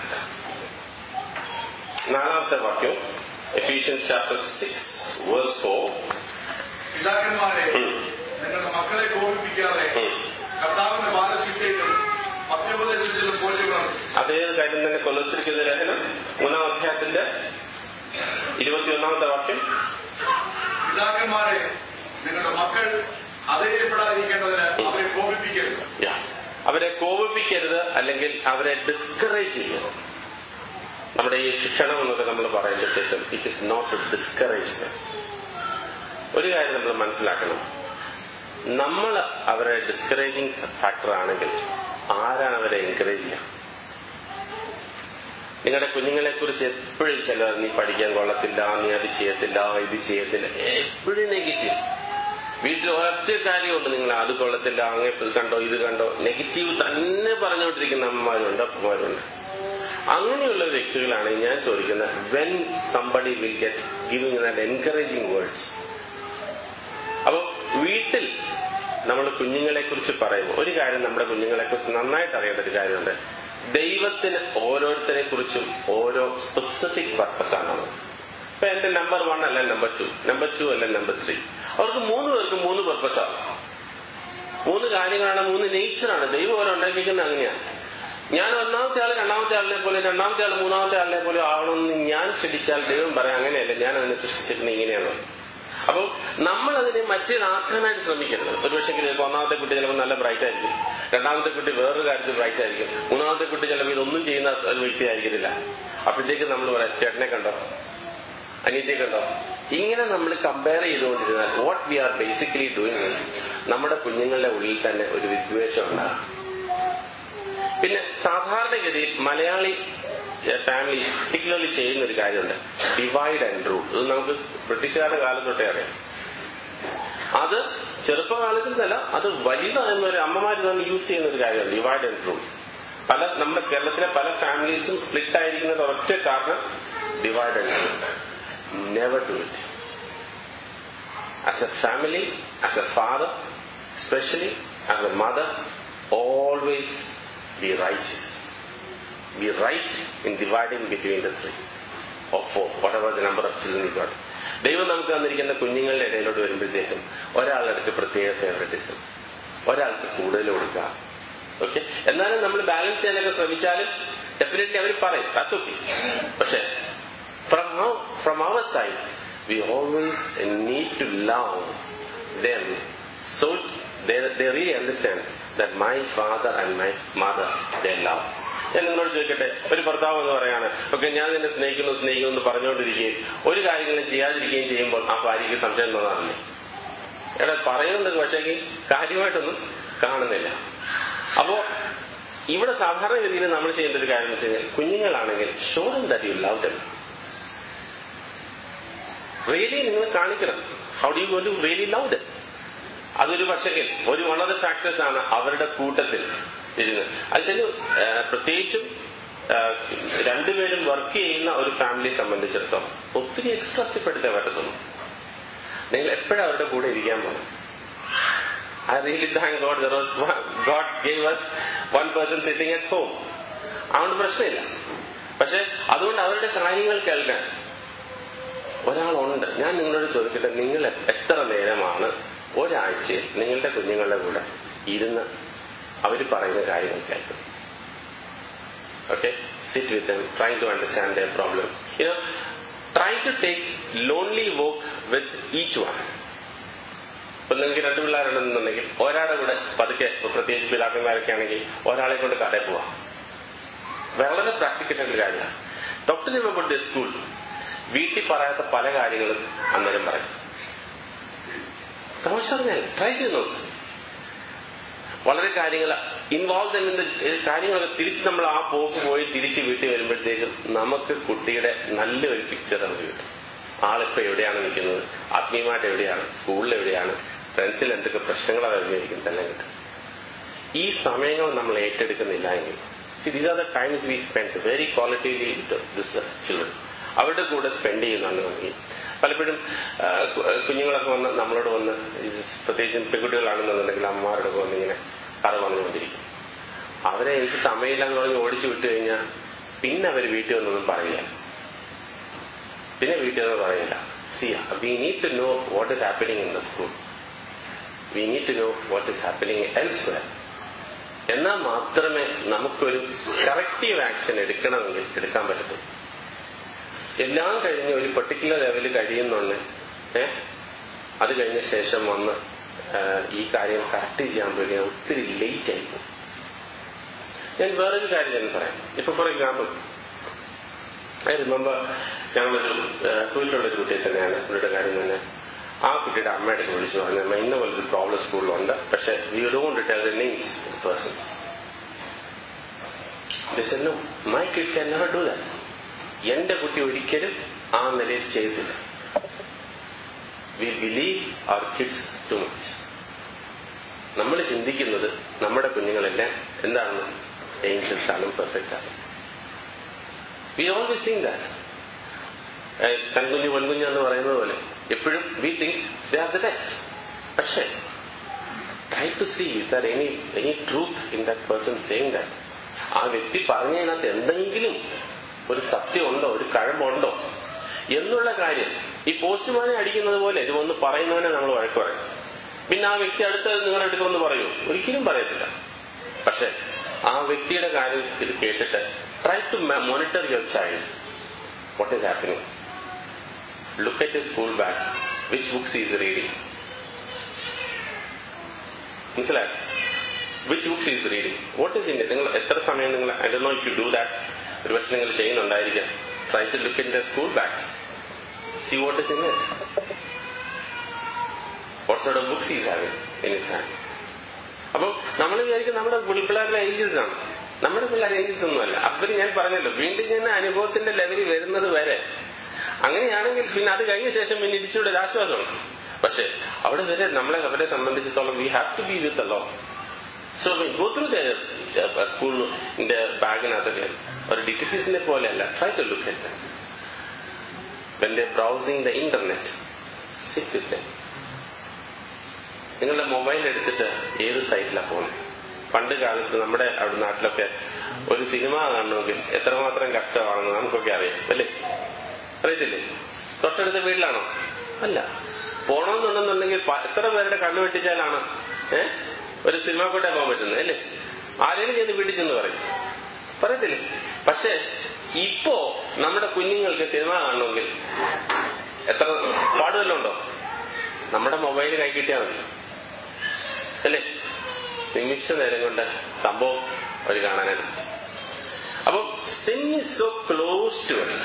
നാലാമത്തെ വാക്യം Ephesians chapter six verse four പിതാക്കന്മാരെ നിങ്ങളുടെ മക്കളെ കോപിപ്പിക്കാതെ കർത്താവിന്റെ ബാലശിക്ഷയിലും മധ്യോപദേശത്തിലും പോറ്റുകൾ അതേ കാര്യം തന്നെ കൊല്ലത്തിരിക്കുന്ന ലേഖനം മൂന്നാം അധ്യായത്തിന്റെ ഇരുപത്തിയൊന്നാമത്തെ വാക്യം പിതാക്കന്മാരെ നിങ്ങളുടെ മക്കൾ അതേപ്പെടാതിരിക്കേണ്ടതിന് അവരെ കോപിപ്പിക്കരുത് യാ. അവരെ കോപിപ്പിക്കരുത് അല്ലെങ്കിൽ അവരെ ഡിസ്കറേജ് ചെയ്യരുത് നമ്മുടെ ഈ ശിക്ഷണം എന്നൊക്കെ നമ്മൾ പറയുമ്പോഴത്തേക്കും it is not to discourage ഒരു കാര്യം നമ്മൾ മനസ്സിലാക്കണം നമ്മൾ അവരെ ഡിസ്കറേജിങ് ഫാക്ടർ ആണെങ്കിൽ ആരാണ് അവരെ എൻകറേജ് ചെയ്യുക നിങ്ങളുടെ കുഞ്ഞുങ്ങളെ കുറിച്ച് എപ്പോഴും ചിലർ നീ പഠിക്കാൻ കൊള്ളത്തില്ല നീ അത് ചെയ്യത്തില്ല ഇത് ചെയ്യത്തില്ല എപ്പോഴും നെഗറ്റീവ് വീട്ടിൽ ഒറ്റ കാര്യമുണ്ട് നിങ്ങൾ അത് കൊള്ളത്തില്ല അങ്ങേ കണ്ടോ ഇത് കണ്ടോ നെഗറ്റീവ് തന്നെ പറഞ്ഞുകൊണ്ടിരിക്കുന്ന അമ്മമാരുണ്ട് അപ്പന്മാരുണ്ട് അങ്ങനെയുള്ള വ്യക്തികളാണ് ഞാൻ ചോദിക്കുന്നത് when somebody will get giving that encouraging words അപ്പൊ വീട്ടിൽ നമ്മൾ കുഞ്ഞുങ്ങളെ കുറിച്ച് പറയുമ്പോൾ ഒരു കാര്യം നമ്മുടെ കുഞ്ഞുങ്ങളെ കുറിച്ച് നന്നായിട്ട് അറിയേണ്ട ഒരു കാര്യമുണ്ട് ദൈവത്തിന് ഓരോരുത്തരെ കുറിച്ചും ഓരോ സ്പെസിഫിക് പർപ്പസ് ആണ് ഇപ്പൊ എന്റെ നമ്പർ വൺ അല്ല നമ്പർ ടു നമ്പർ ടു അല്ല നമ്പർ ത്രീ അവർക്ക് മൂന്ന് പേർക്ക് മൂന്ന് പർപ്പസാണ് മൂന്ന് കാര്യങ്ങളാണ് മൂന്ന് നേച്ചറാണ് ദൈവം ഓരോ ഉണ്ടാക്കിയിരിക്കുന്നത് അങ്ങനെയാണ് ഞാൻ ഒന്നാമത്തെ ആൾ രണ്ടാമത്തെ ആളിനെ പോലെ രണ്ടാമത്തെ ആൾ മൂന്നാമത്തെ ആളിനെ പോലെ ആവണമെന്ന് ഞാൻ ശ്രദ്ധിച്ചാൽ ദൈവം പറയാം അങ്ങനെയല്ല ഞാൻ അതിനെ സൃഷ്ടിച്ചിരുന്നത് ഇങ്ങനെയാണ് അപ്പോൾ നമ്മൾ അതിനെ മറ്റേതാക്കാനായിട്ട് ശ്രമിക്കരുത് ഒരു പക്ഷേ ചിലപ്പോൾ ഒന്നാമത്തെ കുട്ടി ചിലപ്പോൾ നല്ല ബ്രൈറ്റ് ആയിരിക്കും രണ്ടാമത്തെ കുട്ടി വേറൊരു കാര്യത്തിൽ ബ്രൈറ്റ് ആയിരിക്കും മൂന്നാമത്തെ കുട്ടി ചിലപ്പോൾ ഇതൊന്നും ചെയ്യുന്ന ഒരു വ്യക്തി ആയിരിക്കത്തില്ല അപ്പോഴത്തേക്ക് നമ്മൾ പറയാം ചേട്ടനെ കണ്ടോ അനിയത്തിയൊക്കെ ഉണ്ടോ ഇങ്ങനെ നമ്മൾ കമ്പയർ ചെയ്തുകൊണ്ടിരുന്നാൽ what we are basically doing നമ്മുടെ കുഞ്ഞുങ്ങളുടെ ഉള്ളിൽ തന്നെ ഒരു വിദ്വേഷം ഉണ്ടാകും പിന്നെ സാധാരണഗതിയിൽ മലയാളി ഫാമിലി പർട്ടിക്കുലർലി ചെയ്യുന്ന ഒരു കാര്യമുണ്ട് ഡിവൈഡ് ആൻഡ് റൂൾ ഇത് നമുക്ക് ബ്രിട്ടീഷുകാരുടെ കാലം തൊട്ടേ അറിയാം അത് ചെറുപ്പകാലത്തിൽ തന്നെ അത് വലുതാകുന്ന ഒരു അമ്മമാർ തന്നെ യൂസ് ചെയ്യുന്ന ഒരു കാര്യമാണ് ഡിവൈഡ് ആൻഡ് റൂൾ പല നമ്മുടെ കേരളത്തിലെ പല ഫാമിലീസും സ്പ്ലിറ്റ് ആയിരിക്കുന്നത് ഒറ്റ കാരണം divide and rule never do it as a family as a father especially as a mother, always be righteous. Be right in dividing between the three or four, whatever the number of children you got. ദൈവം നമുക്ക് തന്നിരിക്കുന്ന കുഞ്ഞുങ്ങളുടെ ഇടയിലോട്ട് വരുമ്പോഴത്തേക്കും ഒരാളെടുത്ത് പ്രത്യേക favouritism ഒരാൾക്ക് കൂടുതൽ കൊടുക്കുക okay എന്നാലും നമ്മൾ ബാലൻസ് ചെയ്യാനൊക്കെ ശ്രമിച്ചാലും ഡെഫിനറ്റ്ലി അവർ പറയും that's okay. പക്ഷെ from from our side we always need to love them so they, they really understand that my father and my mother they love ഞാൻ നിങ്ങളോട് ചോദിക്കട്ടെ ഒരു ഭർത്താവ് എന്ന് പറയാണ് ഓക്കെ ഞാൻ നിന്നെ സ്നേഹിക്കുന്നു സ്നേഹിക്കുന്നു എന്ന് പറഞ്ഞുകൊണ്ടിരിക്കുകയും ഒരു കാര്യങ്ങളും ചെയ്യാതിരിക്കുകയും ചെയ്യുമ്പോൾ ആ ഭാര്യയ്ക്ക് സംശയം തോന്നാറില്ലേ എടാ പറയുന്നുണ്ട് പക്ഷേ കാര്യമായിട്ടൊന്നും കാണുന്നില്ല അപ്പോ ഇവിടെ സാധാരണഗതിയിൽ നമ്മൾ ചെയ്യേണ്ട ഒരു കാര്യം എന്ന് വെച്ച് കഴിഞ്ഞാൽ കുഞ്ഞുങ്ങളാണെങ്കിൽ ഷോറും that you love them really നിങ്ങൾ കാണിക്കണം how do you gonna to really love them അതൊരു പക്ഷേ ഒരു വൺ ഓഫ് ദ ഫാക്ടേഴ്സ് ആണ് അവരുടെ കൂട്ടത്തിൽ ഇരുന്ന് അതിന് പ്രത്യേകിച്ചും ആ, രണ്ടുപേരും വർക്ക് ചെയ്യുന്ന ഒരു ഫാമിലിയെ സംബന്ധിച്ചിടത്തോളം ഒത്തിരി എക്സ്പ്രസിപ്പെടുത്തേ പറ്റത്തുള്ളൂ നിങ്ങൾ എപ്പോഴും അവരുടെ കൂടെ ഇരിക്കാൻ പോകും I really thank God there was God gave us one person sitting at home അതുകൊണ്ട് പ്രശ്നമില്ല പക്ഷെ അതുകൊണ്ട് അവരുടെ കാര്യങ്ങൾ കേൾക്കാൻ ഒരാളുണ്ട് ഞാൻ നിങ്ങളോട് ചോദിക്കട്ടെ നിങ്ങൾ എത്ര നേരമാണ് ഒരാഴ്ചയിൽ നിങ്ങളുടെ കുഞ്ഞുങ്ങളുടെ കൂടെ ഇരുന്ന് അവർ പറയുന്ന കാര്യങ്ങൾ കേൾക്കും okay sit with them trying to understand their problem you know try to take lonely walk with each one ഇപ്പൊ നിങ്ങൾക്ക് രണ്ട് പിള്ളേരുണ്ടെന്നുണ്ടെങ്കിൽ ഒരാളുടെ കൂടെ പതുക്കെ ഇപ്പൊ പ്രത്യേകിച്ച് പിതാക്കന്മാരൊക്കെ ആണെങ്കിൽ ഒരാളെ കൊണ്ട് കടയിൽ പോവാം വളരെ പ്രാക്ടിക്കൽ ആയിട്ടുള്ള കാര്യമാണ് ഡോക്ടർ റിമെമ്പർ സ്കൂൾ വീട്ടിൽ പറയാത്ത പല കാര്യങ്ങളും അന്നേരം പറയും തമാശ പറഞ്ഞാൽ ട്രൈ ചെയ്ത് നോക്ക് വളരെ കാര്യങ്ങൾ ഇൻവോൾവ് ചെയ്യുന്ന കാര്യങ്ങളൊക്കെ തിരിച്ച് നമ്മൾ ആ പോക്ക് പോയി തിരിച്ച് വീട്ടിൽ വരുമ്പോഴത്തേക്കും നമുക്ക് കുട്ടിയുടെ നല്ലൊരു പിക്ചർ നമുക്ക് കിട്ടും ആളിപ്പോ എവിടെയാണ് നിൽക്കുന്നത് ആത്മീയമായിട്ട് എവിടെയാണ് സ്കൂളിൽ എവിടെയാണ് ഫ്രണ്ട്സിൽ എന്തൊക്കെ പ്രശ്നങ്ങളാണ് വരുന്നതായിരിക്കും എല്ലാം കിട്ടും ഈ സമയങ്ങൾ നമ്മൾ ഏറ്റെടുക്കുന്നില്ല എങ്കിൽ these are the times we spend very quality this children അവരുടെ കൂടെ സ്പെൻഡ് ചെയ്യുന്നുണ്ടെങ്കിൽ പലപ്പോഴും ആ, കു- കുഞ്ഞുങ്ങളൊക്കെ വന്ന് നമ്മളോട് വന്ന് ഇത് പ്രത്യേകിച്ചും പെൺകുട്ടികളാണെന്നുണ്ടെങ്കിൽ അമ്മമാരോട് വന്ന് ഇങ്ങനെ കഥ പറഞ്ഞുകൊണ്ടിരിക്കും അവരെ എനിക്ക് സമയമില്ല എന്ന് പറഞ്ഞ് ഓടിച്ചു വിട്ടു കഴിഞ്ഞാൽ പിന്നെ അവർ വീട്ടിൽ വന്നൊന്നും പറയില്ല പിന്നെ വീട്ടിൽ നിന്ന് പറയില്ല see we need to know what is happening in the school we need to know what is happening elsewhere എന്നാൽ മാത്രമേ നമുക്കൊരു കറക്റ്റീവ് ആക്ഷൻ എടുക്കണമെങ്കിൽ എടുക്കാൻ പറ്റത്തുള്ളൂ എല്ലാം കഴിഞ്ഞ് ഒരു പെർട്ടിക്കുലർ ലെവലിൽ കഴിയുന്നുണ്ട് ഏ അത് കഴിഞ്ഞ ശേഷം വന്ന് ആ, ഈ കാര്യം കറക്റ്റ് ചെയ്യാൻ പോയി ഒത്തിരി ലേറ്റ് ആയിപ്പോകും ഞാൻ വേറൊരു കാര്യം ഞാൻ പറയാം ഇപ്പൊ ഫോർ എക്സാമ്പിൾ ഐ റിമെമ്പർ ഞങ്ങളൊരു സ്കൂളിലുള്ള ഒരു കുട്ടിയെ തന്നെയാണ് പുള്ളിയുടെ കാര്യം തന്നെ ആ കുട്ടിയുടെ അമ്മയുടെ അടുത്ത് വിളിച്ചു പറഞ്ഞു "അമ്മ, ഇന്ന പോലൊരു പ്രോബ്ലം സ്കൂളിലുണ്ട് പക്ഷെ we don't tell the names persons no my kid can never do that എന്റെ കുട്ടി ഒരിക്കലും ആ നിലയിൽ ചെയ്തില്ല we believe our kids too much നമ്മൾ ചിന്തിക്കുന്നത് നമ്മുടെ കുഞ്ഞുങ്ങളെല്ലാം എന്താണ് ഏഞ്ചൽസ് ആണ് പെർഫെക്റ്റ് ആണ് വി ഓൾവേസ് തിങ്ക് ദാറ്റ് കൺകുഞ്ഞ് പൊൻകുഞ്ഞ് എന്ന് പറയുന്നത് പോലെ എപ്പോഴും we think they are the best പക്ഷേ try to see is there any any truth in that person saying that ആ വ്യക്തി പറഞ്ഞതിനകത്ത് എന്തെങ്കിലും ഒരു സത്യമുണ്ടോ ഒരു കഴമ്പുണ്ടോ എന്നുള്ള കാര്യം ഈ പോസ്റ്റ്മാനെ അടിക്കുന്നത് പോലെ ഇത് ഒന്ന് പറയുന്നവനെ നമ്മൾ വഴക്ക് പറയും പിന്നെ ആ വ്യക്തി അടുത്ത് നിങ്ങളുടെ അടുത്ത് ഒന്ന് പറയൂ ഒരിക്കലും പറയത്തില്ല പക്ഷെ ആ വ്യക്തിയുടെ കാര്യം ഇത് കേട്ടിട്ട് try to monitor your child what is happening look at a school bag which books is reading മനസ്സിലായോ which books is reading what is in നിങ്ങൾ എത്ര സമയം നിങ്ങൾ ഐ ഡോ know if you do that ഒരു പക്ഷെ നിങ്ങൾ ചെയ്യുന്നുണ്ടായിരിക്കാം try to look in the school bag See what is in it. What sort of books he is having in his hand. അപ്പം നമ്മൾ വിചാരിക്കും നമ്മുടെ പിള്ളേരുടെ ഏഞ്ചൽസ് ആണ് നമ്മുടെ പിള്ളേർ ഏഞ്ചൽസ് ഒന്നുമല്ല അവര് ഞാൻ പറഞ്ഞല്ലോ വീണ്ടും ഞാൻ അനുഭവത്തിന്റെ ലെവലിൽ വരുന്നത് വരെ അങ്ങനെയാണെങ്കിൽ പിന്നെ അത് കഴിഞ്ഞ ശേഷം പിന്നെ ഇടിച്ചുകൂടെ ഒരു ആശ്വാസമാണ് പക്ഷെ അവിടെ വരെ നമ്മളെ അവരെ സംബന്ധിച്ചിടത്തോളം we have to be with അല്ലോ സോ ഗോ ത്രൂ സ്കൂളിന്റെ ബാഗിനകത്തൊക്കെ ഒരു ഡിറ്റിഫീസിനെ പോലെയല്ല try to look at when the browsing the internet sit with them നിങ്ങളുടെ മൊബൈൽ എടുത്തിട്ട് ഏത് സൈറ്റിലാണ് പോകുന്നത് പണ്ട് കാലത്ത് നമ്മുടെ അവിടെ നാട്ടിലൊക്കെ ഒരു സിനിമ കാണണമെങ്കിൽ എത്രമാത്രം കഷ്ടമാണെന്ന് നമുക്കൊക്കെ അറിയാം അല്ലേ അറിയത്തില്ലേ തൊട്ടടുത്ത വീട്ടിലാണോ അല്ല പോണമെന്നുണ്ടെന്നുണ്ടെങ്കിൽ പ- എത്ര പേരുടെ കണ്ണു വെട്ടിച്ചാലാണ് ഏ ഒരു സിനിമ കൂടെ പോകാൻ പറ്റുന്നത് അല്ലേ ആരെങ്കിലും ചെന്ന് വീട്ടിൽ ചെന്ന് പറയും പറയത്തില്ലേ പക്ഷെ ഇപ്പോ നമ്മുടെ കുഞ്ഞുങ്ങൾക്ക് സിനിമ കാണണമെങ്കിൽ എത്ര പാടുവല്ലോ ഉണ്ടോ നമ്മുടെ മൊബൈൽ കൈ കിട്ടിയാൽ മതി അല്ലേ നിമിഷ നേരം കൊണ്ട് സംഭവം അവർ കാണാനായിട്ട് പറ്റും അപ്പം sin is so close to us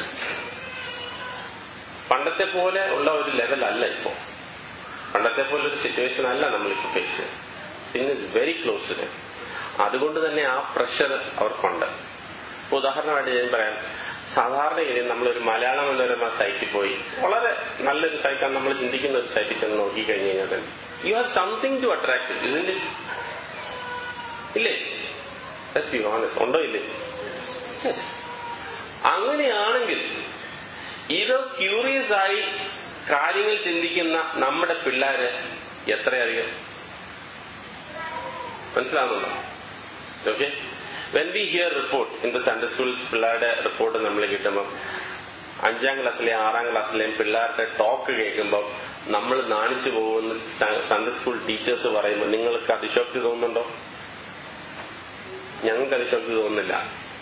പണ്ടത്തെ പോലെ ഉള്ള ഒരു ലെവൽ അല്ല ഇപ്പോ പണ്ടത്തെ പോലെ ഒരു സിറ്റുവേഷൻ അല്ല നമ്മളിപ്പോ ഫേസ് ചെയ്യുന്നത് sin is very close to them അതുകൊണ്ട് തന്നെ ആ പ്രഷർ അവർക്കുണ്ട് ഇപ്പൊ ഉദാഹരണമായിട്ട് ഞാൻ പറയാം സാധാരണഗതിയിൽ നമ്മളൊരു മലയാള മനോരമ സൈറ്റിൽ പോയി വളരെ നല്ലൊരു സൈറ്റാണ് നമ്മൾ ചിന്തിക്കുന്ന ഒരു സൈറ്റിൽ ചെന്ന് നോക്കി കഴിഞ്ഞു കഴിഞ്ഞാൽ തന്നെ you have something to attract ഇതിന്റെ ഇല്ലേ Let's be honest. ഉണ്ടോ ഇല്ലേ Yes. അങ്ങനെയാണെങ്കിൽ ഇത് ക്യൂറിയസ് ആയി കാര്യങ്ങൾ ചിന്തിക്കുന്ന നമ്മുടെ പിള്ളേര് എത്രയധികം മനസ്സിലാവുന്നുണ്ടോ okay when we hear report in the Sunday school പിള്ളേരുടെ റിപ്പോർട്ട് നമ്മൾ കിട്ടുമ്പോൾ അഞ്ചാം ക്ലാസ്സിലെയും ആറാം ക്ലാസ്സിലെയും പിള്ളേരുടെ ടോക്ക് കേൾക്കുമ്പോൾ നമ്മൾ നാണിച്ചു പോകുന്ന സൺഡേ സ്കൂൾ ടീച്ചേഴ്സ് പറയുമ്പോൾ നിങ്ങൾക്ക് അതിശോക്തി തോന്നുന്നുണ്ടോ ഞങ്ങൾക്ക് അതിശോക്തി തോന്നുന്നില്ല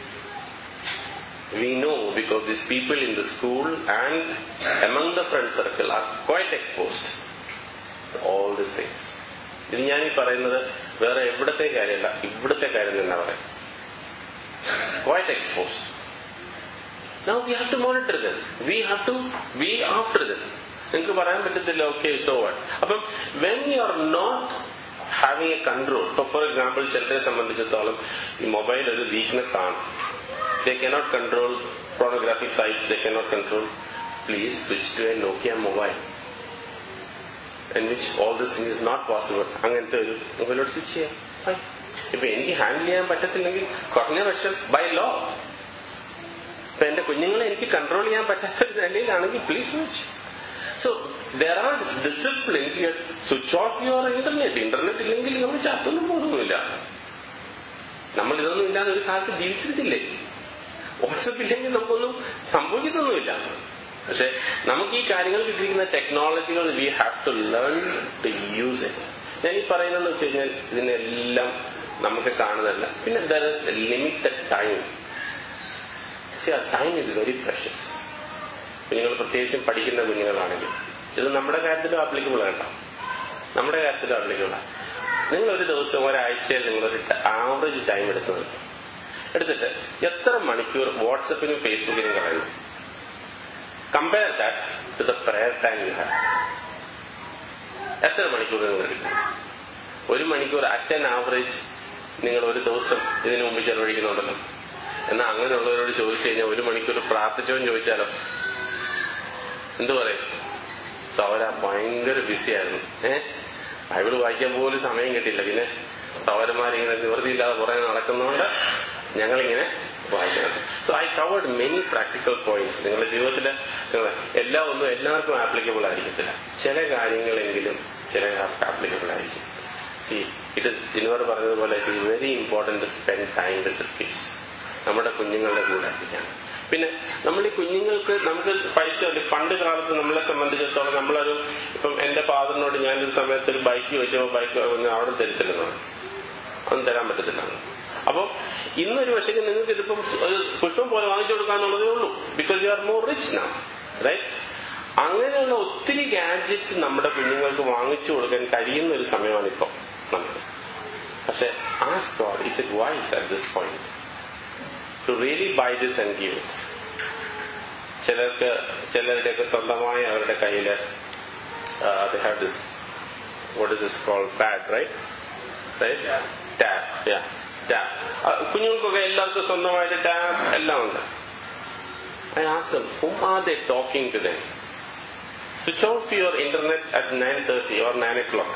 we know because these people in the school and among the friend circle are quite exposed to all these things. ഇത് ഞാൻ ഈ പറയുന്നത് വേറെ എവിടത്തെ കാര്യമല്ല ഇവിടുത്തെ കാര്യം തന്നെ പറയാം quite exposed Now we have to monitor them. We have to be after them. നിങ്ങൾക്ക് പറയാൻ പറ്റത്തില്ല ഓക്കെ സോ വാട്ട് അപ്പം when you are not having a control ഇപ്പൊ ഫോർ എക്സാമ്പിൾ ചിലരെ സംബന്ധിച്ചിടത്തോളം ഈ മൊബൈൽ ഒരു വീക്ക്നെസ് ആണ് they cannot control pornographic sites, they cannot control. Please switch to a Nokia mobile. In which all this thing is not possible. അങ്ങനത്തെ ഒരു മൊബൈലോട് switch ചെയ്യാം Fine. ഇപ്പൊ എനിക്ക് ഹാൻഡിൽ ചെയ്യാൻ പറ്റത്തില്ലെങ്കിൽ കുറഞ്ഞ പക്ഷം ബൈ ലോ ഇപ്പൊ എന്റെ കുഞ്ഞുങ്ങളെ എനിക്ക് കൺട്രോൾ ചെയ്യാൻ പറ്റാത്ത ഒരു നിലയിലാണെങ്കിൽ please switch so there are disciplines switch off your internet internet ഇല്ലെങ്കിൽ നമ്മൾ ചത്തൊന്നും പോകുന്നില്ല നമ്മൾ ഇതൊന്നും ഇല്ലാതെ ഒരു കാലത്ത് ജീവിച്ചിട്ടില്ലേ വാട്സപ്പ് ഇല്ലെങ്കിൽ നമുക്കൊന്നും സംഭവിക്കുന്നൊന്നുമില്ല പക്ഷെ നമുക്ക് ഈ കാര്യങ്ങൾ കിട്ടിയിരിക്കുന്ന ടെക്നോളജികൾ we have to learn to use it ഞാൻ ഈ പറയുന്നതെന്ന് വെച്ച് കഴിഞ്ഞാൽ ഇതിനെല്ലാം നമുക്ക് കാണുന്നതല്ല പിന്നെ there is limited time time is very precious കുഞ്ഞുങ്ങൾ പ്രത്യേകിച്ചും പഠിക്കുന്ന കുഞ്ഞുങ്ങളാണെങ്കിൽ ഇത് നമ്മുടെ കാര്യത്തിലും ആപ്ലിക്കബിൾ ആട്ടോ നമ്മുടെ കാര്യത്തിലും ആപ്ലിക്കബിൾ ആണ് നിങ്ങൾ ഒരു ദിവസം ഒരാഴ്ചയിൽ നിങ്ങളൊരു ആവറേജ് ടൈം എടുത്തു നോക്കും എടുത്തിട്ട് എത്ര മണിക്കൂർ വാട്സപ്പിനും ഫേസ്ബുക്കിനും കളയുന്നു compare that to the prayer time you have എത്ര മണിക്കൂർ നിങ്ങൾ എടുക്കും ഒരു മണിക്കൂർ അറ്റ് ആൻ ആവറേജ് നിങ്ങൾ ഒരു ദിവസം ഇതിനു മുമ്പ് ചെലവഴിക്കുന്നുണ്ടല്ലോ എന്നാൽ അങ്ങനെയുള്ളവരോട് ചോദിച്ചു കഴിഞ്ഞാൽ ഒരു മണിക്കൂർ പ്രാർത്ഥിച്ചോന്ന് ചോദിച്ചാലോ എന്തു പറയും സൗര ഭയങ്കര ബിസിയായിരുന്നു ഏഹ് ബൈബിൾ വായിക്കാൻ പോലും സമയം കിട്ടില്ല പിന്നെ സൗരന്മാരിങ്ങനെ നിവൃത്തിയില്ലാതെ കുറെ നടക്കുന്നതുകൊണ്ട് ഞങ്ങളിങ്ങനെ വായിക്കണം so I covered many practical points നിങ്ങളുടെ ജീവിതത്തിൽ എല്ലാം ഒന്നും എല്ലാവർക്കും ആപ്ലിക്കബിൾ ആയിരിക്കത്തില്ല ചില കാര്യങ്ങളെങ്കിലും ചില ആപ്ലിക്കബിൾ ആയിരിക്കും സി ഇറ്റ് ഇസ് ഇനുവർ പറഞ്ഞതുപോലെ it is very important to spend time with kids നമ്മുടെ കുഞ്ഞുങ്ങളുടെ കൂടെ ആയിരിക്കണം പിന്നെ നമ്മൾ ഈ കുഞ്ഞുങ്ങൾക്ക് നമുക്ക് പൈസ ഉണ്ട് പണ്ട് കാലത്ത് നമ്മളെ സംബന്ധിച്ചിടത്തോളം നമ്മളൊരു ഇപ്പം എന്റെ ഫാദറിനോട് ഞാനൊരു സമയത്ത് ഒരു ബൈക്ക് ചോദിച്ചപ്പോൾ ബൈക്ക് അവിടെ തരത്തില്ലെന്നാണ് അതൊന്നും തരാൻ പറ്റത്തില്ല അപ്പോൾ ഇന്നൊരു പക്ഷേ നിങ്ങൾക്ക് ഇതിപ്പം ഒരു പുഷ്പം പോലെ വാങ്ങിച്ചു കൊടുക്കാന്നുള്ളതേ ഉള്ളൂ because you are more rich നാ റൈറ്റ് അങ്ങനെയുള്ള ഒത്തിരി ഗാഡ്ജറ്റ്സ് നമ്മുടെ കുഞ്ഞുങ്ങൾക്ക് വാങ്ങിച്ചു കൊടുക്കാൻ കഴിയുന്ന ഒരു സമയമാണ് ഇപ്പോൾ നമുക്ക് പക്ഷെ as God is it wise at this point to really buy this and give it. ചിലർക്ക് ചിലരുടെയൊക്കെ സ്വന്തമായ അവരുടെ കയ്യില് they have this what is this called pad right right tab yeah tab കുഞ്ഞുങ്ങൾക്കൊക്കെ എല്ലാവർക്കും സ്വന്തമായിട്ട് ടാബ് എല്ലാം ഉണ്ട് I asked them, whom are they talking to them? Switch off your internet at 9.30 or 9 o'clock.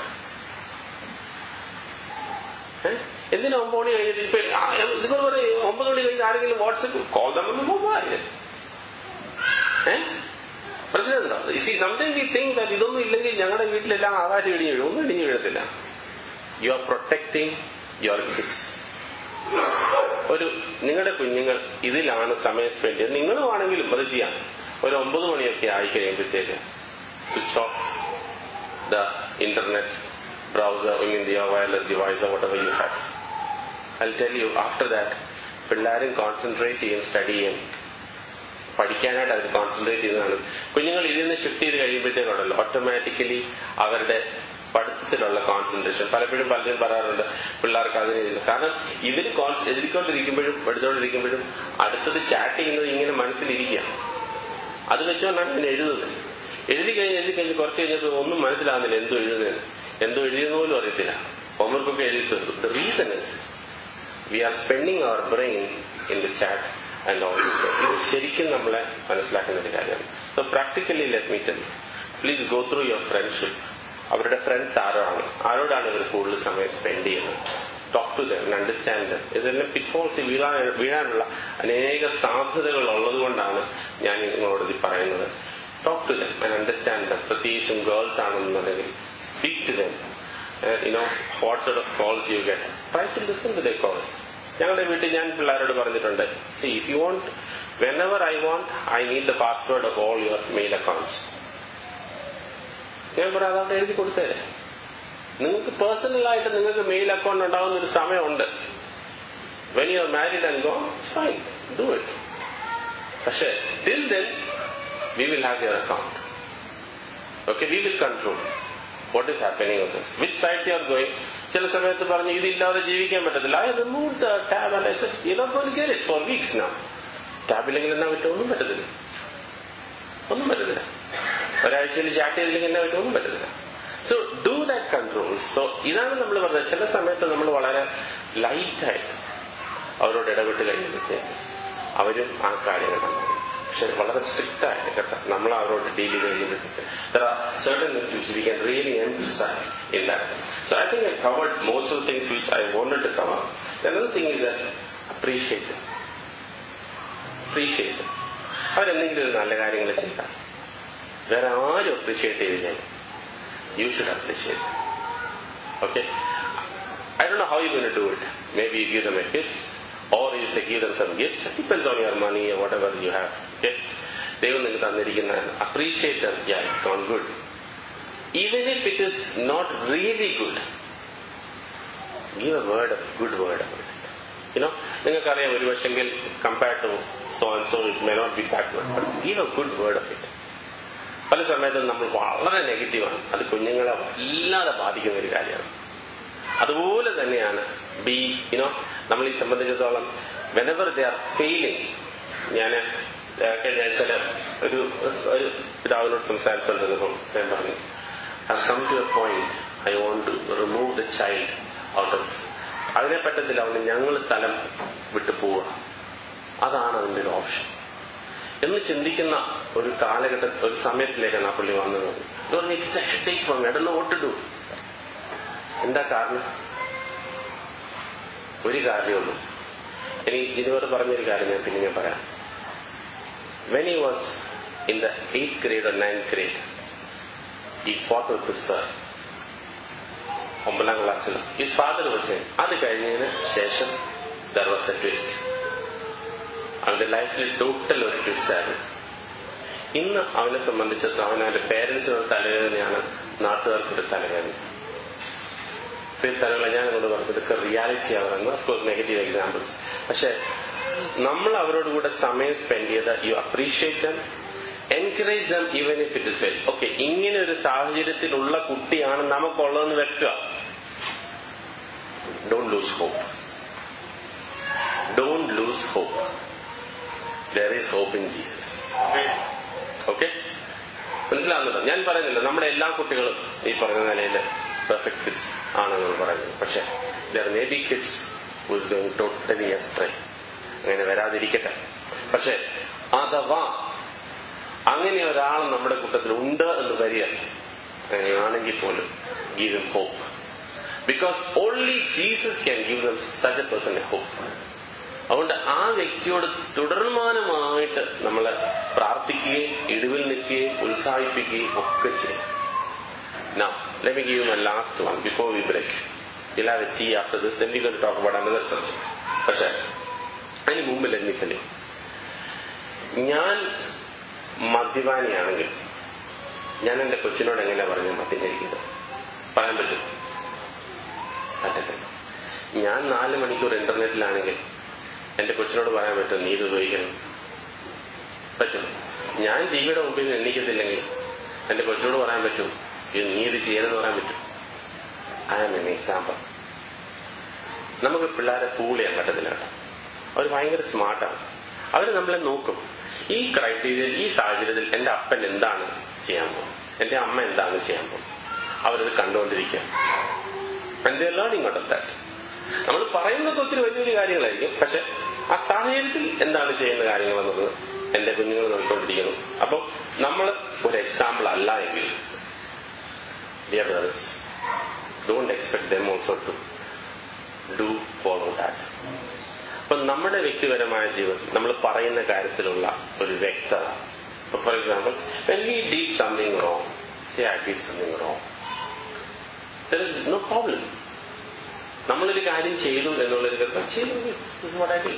ഏഹ്? എന്തിനാ ഒമ്പത് മണി കഴിഞ്ഞിട്ട് ഇപ്പൊ ആ, നിങ്ങൾ പറയും ഒമ്പത് മണി കഴിഞ്ഞ് ആരെങ്കിലും വാട്സപ്പ് കോൾ തമ്മിൽ മൊബൈൽ ഏഹ് പ്രശ്നമുണ്ടോ see something we think that ഇതൊന്നും ഇല്ലെങ്കിൽ ഞങ്ങളുടെ വീട്ടിലെല്ലാം ആകാശം ഇടിഞ്ഞു വീഴും ഒന്നും ഇടിഞ്ഞു വീഴത്തില്ല you are protecting your kids ഒരു നിങ്ങളുടെ കുഞ്ഞുങ്ങൾ ഇതിലാണ് സമയം സ്പെൻഡ് ചെയ്യുന്നത് നിങ്ങളും ആണെങ്കിലും അത് ചെയ്യാം ഒരു ഒമ്പത് മണിയൊക്കെ ആയി കഴിയുമ്പോഴത്തേക്ക് switch off the internet browser I mean the wireless device whatever you have I tell you after that പിള്ളേരും കോൺസെൻട്രേറ്റ് ചെയ്യും സ്റ്റഡി ചെയ്യും പഠിക്കാനായിട്ട് അവർ കോൺസെൻട്രേറ്റ് ചെയ്യുന്നതാണ് കുഞ്ഞുങ്ങൾ ഇതിൽ നിന്ന് ഷിഫ്റ്റ് ചെയ്ത് കഴിയുമ്പോഴത്തേക്കുണ്ടല്ലോ ഓട്ടോമാറ്റിക്കലി അവരുടെ പഠിത്തത്തിലുള്ള കോൺസെൻട്രേഷൻ പലപ്പോഴും പലരും പറയാറുണ്ട് പിള്ളേർക്ക് അതിന് ഇതില്ല കാരണം ഇവര് കോൺസ് എഴുതിക്കൊണ്ടിരിക്കുമ്പോഴും പഠിച്ചുകൊണ്ടിരിക്കുമ്പോഴും അടുത്തത് ചാറ്റ് ചെയ്യുന്നത് ഇങ്ങനെ മനസ്സിലിരിക്കുക അത് വെച്ചുകൊണ്ടാണ് ഇങ്ങനെ എഴുതുന്നത് എഴുതി കഴിഞ്ഞ് എഴുതി കഴിഞ്ഞ് കുറച്ച് കഴിഞ്ഞപ്പോൾ ഒന്നും മനസ്സിലാകുന്നില്ല എന്തോ എഴുതുന്നതെന്ന് എന്തോ എഴുതിയെന്ന് പോലും അറിയത്തില്ല ഹോംവർക്കൊക്കെ എഴുതി തീർത്തു the reason is we are spending our brain in the chat and all ഇത് ശരിക്കും നമ്മളെ മനസ്സിലാക്കുന്ന ഒരു കാര്യമാണ് so practically let me tell please go through your friendship അവരുടെ ഫ്രണ്ട്സ് ആരാണ് ആരോടാണ് ഇവർ കൂടുതൽ സമയം സ്പെൻഡ് ചെയ്യുന്നത് talk to them understand them ഇതെല്ലാം പിറ്റ്ഫോൾസ് വീഴാൻ വീഴാനുള്ള അനേക സാധ്യതകൾ ഉള്ളത് കൊണ്ടാണ് ഞാൻ നിങ്ങളോട് ഇത് പറയുന്നത് talk to them and understand them പ്രത്യേകിച്ചും ഗേൾസ് ആണെന്നുണ്ടെങ്കിൽ speak to them you know what sort of calls you get try to listen to the calls ഞങ്ങളുടെ വീട്ടിൽ ഞാൻ പിള്ളേരോട് പറഞ്ഞിട്ടുണ്ട് see if you want whenever I want I need the password of all your mail accounts ഞാൻ പറയാം അതവിടെ എഴുതി കൊടുത്തേരെ നിങ്ങൾക്ക് പേഴ്സണലായിട്ട് നിങ്ങൾക്ക് മെയിൽ അക്കൗണ്ട് ഉണ്ടാവുന്ന ഒരു സമയമുണ്ട് when you are married and go fine do it പക്ഷെ till then we will have your account okay we will control what is happening of this which side you are going ചില സമയത്ത് പറഞ്ഞു ഇതില്ലാതെ ജീവിക്കാൻ പറ്റത്തില്ല I remove the tab and I said you not going get it for weeks now ടാബില്ലെങ്കിൽ എന്നാ പറ്റും ഒന്നും പറ്റത്തില്ല ഒന്നും പറ്റത്തില്ല ഒരാഴ്ചയിൽ ചാറ്റ് ചെയ്തില്ലെങ്കിൽ എന്നാ പറ്റും ഒന്നും പറ്റത്തില്ല so do that control so ഇതാണ് നമ്മൾ പറഞ്ഞത് ചില സമയത്ത് നമ്മൾ വളരെ ലൈറ്റായിട്ട് അവരോട് ഇടപെട്ട് കഴിയുമ്പോഴത്തേക്ക് അവരും ആ കാര്യങ്ങൾ നന്നായി പക്ഷെ വളരെ സ്ട്രിക്റ്റ് ആയിട്ട് കേട്ടോ നമ്മൾ അവരോട് ഡീൽ ചെയ്ത് കഴിയുമ്പോഴത്തേക്ക് there are certain issues we can really emphasize in that. So I think I covered most of the things which I wanted to cover. The another thing is that appreciate them. Appreciate them. അവരെന്തെങ്കിലും ഒരു നല്ല കാര്യങ്ങൾ ചെയ്താൽ വേറെ ആരും appreciate ചെയ്തില്ല you should appreciate okay I ഡോ know how you gonna do it maybe you give them a gift or you say give them some gifts. It depends on your money or whatever you have. Okay? ദൈവം നിങ്ങൾക്ക് തന്നിരിക്കുന്നതാണ് appreciate them yeah it's not good even if it is not really good give a word good word you know നിങ്ങൾക്കറിയാം ഒരു പക്ഷെങ്കിൽ compared to so and so it may not be backward but give a good word of it പല സമയത്തും നമ്മൾ വളരെ നെഗറ്റീവാണ് അത് കുഞ്ഞുങ്ങളെ വല്ലാതെ ബാധിക്കുന്ന ഒരു കാര്യമാണ് അതുപോലെ തന്നെയാണ് ബി യുനോ നമ്മൾ ഈ സംബന്ധിച്ചിടത്തോളം വെനവർ ദേ ആർ ഫെയിലിംഗ് ഞാൻ കഴിഞ്ഞ ആഴ്ച ഒരു ഒരു പിതാവിനോട് സംസാരിച്ചുകൊണ്ടിരുന്നപ്പോൾ ഞാൻ പറഞ്ഞു I come to a point I want to remove the child out of അതിനെ പറ്റത്തില്ല അവന് ഞങ്ങൾ സ്ഥലം വിട്ടു പോവുക അതാണ് അതിന്റെ ഒരു ഓപ്ഷൻ എന്ന് ചിന്തിക്കുന്ന ഒരു കാലഘട്ട ഒരു സമയത്തിലേക്കാണ് ആ പുള്ളി വന്നത് it's a headache for me I don't know what to do എന്താ കാരണം ഒരു കാര്യമുള്ളൂ ഇനി ഇതിനോട് പറഞ്ഞൊരു കാര്യം ഞാൻ പിന്നെ ഞാൻ പറയാം when he was in the eighth grade or ninth grade ഈ ഫോട്ടോ വിത്ത് സർ ഒമ്പതാം ക്ലാസ്സിൽ ഈ ഫാദർ വാസ് അത് കഴിഞ്ഞതിന് ശേഷം ദർ വാസ് എ ട്വിസ്റ്റ് അവന്റെ ലൈഫിൽ ടോട്ടൽ ഒരു ട്വിസ്റ്റ് ആയിരുന്നു ഇന്ന് അവനെ സംബന്ധിച്ചിടത്തോളം അവൻ അവന്റെ പേരൻസിനൊരു തലവേദനയാണ് നാട്ടുകാർക്കൊരു തലവേദന ഇത്രയും സ്ഥലങ്ങളെ ഞാൻ നിങ്ങളോട് പറഞ്ഞത് ഇതൊക്കെ റിയാലിറ്റി ആവുന്നത് അഫ്കോഴ്സ് നെഗറ്റീവ് എക്സാമ്പിൾസ് പക്ഷെ നമ്മൾ അവരോട് കൂടെ സമയം സ്പെൻഡ് ചെയ്ത് you appreciate them encourage them even if it is well okay ഇങ്ങനെ ഒരു സാഹചര്യത്തിലുള്ള കുട്ടിയാണ് നമുക്കുള്ളതെന്ന് വെക്കുക don't lose hope don't lose hope there is hope in Jesus okay മനസ്സിലാവുന്നുണ്ടോ ഞാൻ പറയുന്നില്ല നമ്മുടെ എല്ലാ കുട്ടികളും ഈ പറഞ്ഞ നിലയിൽ പെർഫെക്റ്റ് കിഡ്സ് ആണെന്ന് പറയുന്നത് പക്ഷെ there may be kids who's going totally astray അങ്ങനെ വരാതിരിക്കട്ടെ പക്ഷെ അഥവാ അങ്ങനെ ഒരാൾ നമ്മുടെ കൂട്ടത്തിൽ ഉണ്ട് എന്ന് വരിക അങ്ങനെയാണെങ്കിൽ പോലും give M hope because only Jesus can give dum such A person A hope അതുകൊണ്ട് ആ വ്യക്തിയോട് തുടർമാനമായിട്ട് നമ്മൾ പ്രാർത്ഥിക്കുകയും ഇടിവിൽ നിൽക്കുകയും ഉത്സാഹിപ്പിക്കുകയും ഒക്കെ ചെയ്യും Now, let me give you my last one before we break. We'll have a tea after this, then we're going to talk about another subject. പക്ഷേ അതിന് മുമ്പ് ലഗ്നിക്കലി ഞാൻ മദ്യപാനിയാണെങ്കിൽ ഞാൻ എന്റെ കൊച്ചിനോട് എങ്ങനെ പറഞ്ഞു മദ്യം കഴിക്കുന്നത് പറയാൻ പറ്റും പറ്റത്തില്ല ഞാൻ നാല് മണിക്കൂർ ഇന്റർനെറ്റിലാണെങ്കിൽ എന്റെ കൊച്ചിനോട് പറയാൻ പറ്റും നീ ഇത് ഉപയോഗിക്കണം പറ്റും ഞാൻ ടിവിയുടെ മുമ്പിൽ നിന്ന് എണ്ണിക്കത്തില്ലെങ്കിൽ എന്റെ കൊച്ചിനോട് പറയാൻ പറ്റും ഇത് നീ ഇത് ചെയ്യണമെന്ന് പറയാൻ പറ്റും ഐ ആം എൻ എക്സാമ്പിൾ നമുക്ക് പിള്ളേരെ ഫൂൾ ചെയ്യാൻ പറ്റത്തില്ല കേട്ടോ അവർ ഭയങ്കര സ്മാർട്ടാണ് അവർ നമ്മളെ നോക്കും ഈ ക്രൈറ്റീരിയയിൽ ഈ സാഹചര്യത്തിൽ എന്റെ അപ്പൻ എന്താണ് ചെയ്യാൻ പോകും എന്റെ അമ്മ എന്താണ് ചെയ്യാൻ പോകും അവരത് കണ്ടുകൊണ്ടിരിക്കുക എന്റെ ലേണിംഗ് ഔട്ട് ഓഫ് ദാറ്റ് നമ്മൾ പറയുന്നത് ഒത്തിരി വലിയ വലിയ കാര്യങ്ങളായിരിക്കും പക്ഷെ ആ സാഹചര്യത്തിൽ എന്താണ് ചെയ്യുന്ന കാര്യങ്ങൾ എന്നത് എന്റെ കുഞ്ഞുങ്ങൾ നോക്കിക്കൊണ്ടിരിക്കുന്നു അപ്പം നമ്മൾ ഒരു എക്സാമ്പിൾ അല്ല എങ്കിൽ dear brothers don't expect them also to do follow that അപ്പൊ നമ്മുടെ വ്യക്തിപരമായ ജീവിതത്തിൽ നമ്മൾ പറയുന്ന കാര്യത്തിലുള്ള ഒരു വ്യക്തത for example when we did something wrong say I did something wrong there is no problem നമ്മളൊരു കാര്യം ചെയ്തു എന്നുള്ളൊരു കാര്യം ചെയ്തു This is what I did.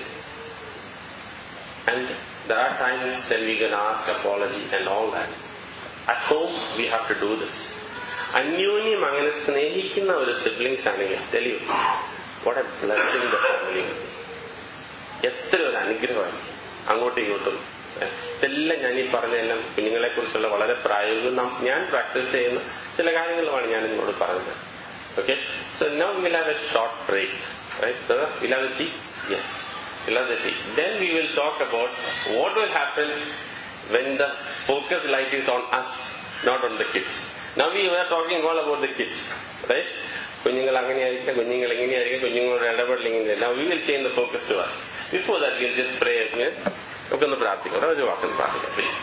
And there are times that we can ask apology and all that. At home, we have to do this. അന്യോന്യം അങ്ങനെ സ്നേഹിക്കുന്ന ഒരു സിബ്ലിങ്സ് ആണെങ്കിൽ തെളിയും what a blessing the family എത്ര ഒരു അനുഗ്രഹമായിരിക്കും അങ്ങോട്ടും ഇങ്ങോട്ടും ഇതെല്ലാം ഞാൻ ഈ പറഞ്ഞതെല്ലാം കുഞ്ഞുങ്ങളെ കുറിച്ചുള്ള വളരെ പ്രായോഗിക നം- ഞാൻ പ്രാക്ടീസ് ചെയ്യുന്ന ചില കാര്യങ്ങളുമാണ് ഞാൻ നിങ്ങളോട് പറഞ്ഞത് okay so no will have a short break right will have a tea yes will have a tea then we will talk about what will happen when the focus light is on us, not on the kids. Now we were talking all about the kids, right? കുഞ്ഞുങ്ങൾ അങ്ങനെയായിരിക്കും കുഞ്ഞുങ്ങൾ എങ്ങനെയായിരിക്കും കുഞ്ഞുങ്ങളുടെ ഇടപെടൽ ഇങ്ങനെ Now we will change the focus to us. Before that, we'll just pray. okay? നമുക്കൊന്ന് പ്രാർത്ഥിക്കാം ഒരു വാക്കൊന്ന് പ്രാർത്ഥിക്കാം പ്ലീസ്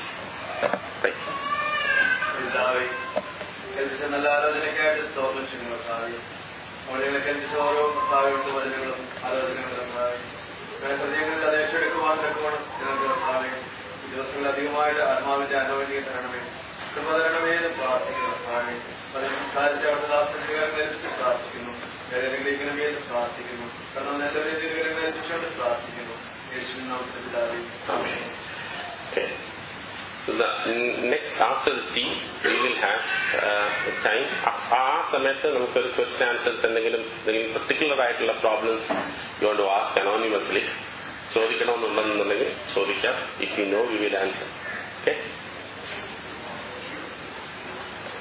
പിതാവേ, കൽപ്പിച്ച നല്ല ആലോചനയ്ക്കായിട്ട് സ്തോത്രം ചെയ്യുന്നു കർത്താവേ. നമ്മളെ കൽപ്പിച്ച ഓരോ കർത്താവിന്റെ വചനങ്ങളും ആലോചനകളും കർത്താവേ. ഞങ്ങളുടെ ഹൃദയങ്ങളിൽ അത് ഏറ്റെടുക്കുവാൻ തക്കവണ്ണം ഞങ്ങൾക്ക് കർത്താവേ ഈ ദിവസങ്ങളിൽ അധികമായിട്ട് ആത്മാവിന്റെ അനോന്യം തരണമേ കൃപ തരണമേ എന്ന് പ്രാർത്ഥിക്കുന്നു കർത്താവേ അതിന് സംസാരിച്ച അവിടുത്തെ ദാസന്റെ ഏൽപ്പിച്ച് പ്രാർത്ഥിക്കുന്നു ഗ്രഹിക്കണമേ എന്ന് പ്രാർത്ഥിക്കുന്നു കാരണം നല്ലവരെ തിരുകരങ്ങൾ ഏൽപ്പിച്ചുകൊണ്ട് പ്രാർത്ഥിക്കുന്നു യേശുവിൻ നാമത്തിൽ പിതാവേ Amen. Okay. So the next after the tea we will have uh, a time. ആ- ആ സമയത്ത് നമുക്കൊരു ക്വസ്റ്റ്യൻ ആൻസേഴ്സ് എന്തെങ്കിലും എന്തെങ്കിലും പെർട്ടിക്കുലർ ആയിട്ടുള്ള problems you want to ask anonymously ചോദിക്കണമെന്നുണ്ടെന്നുണ്ടെങ്കിൽ ചോദിക്കാം if you know we will answer okay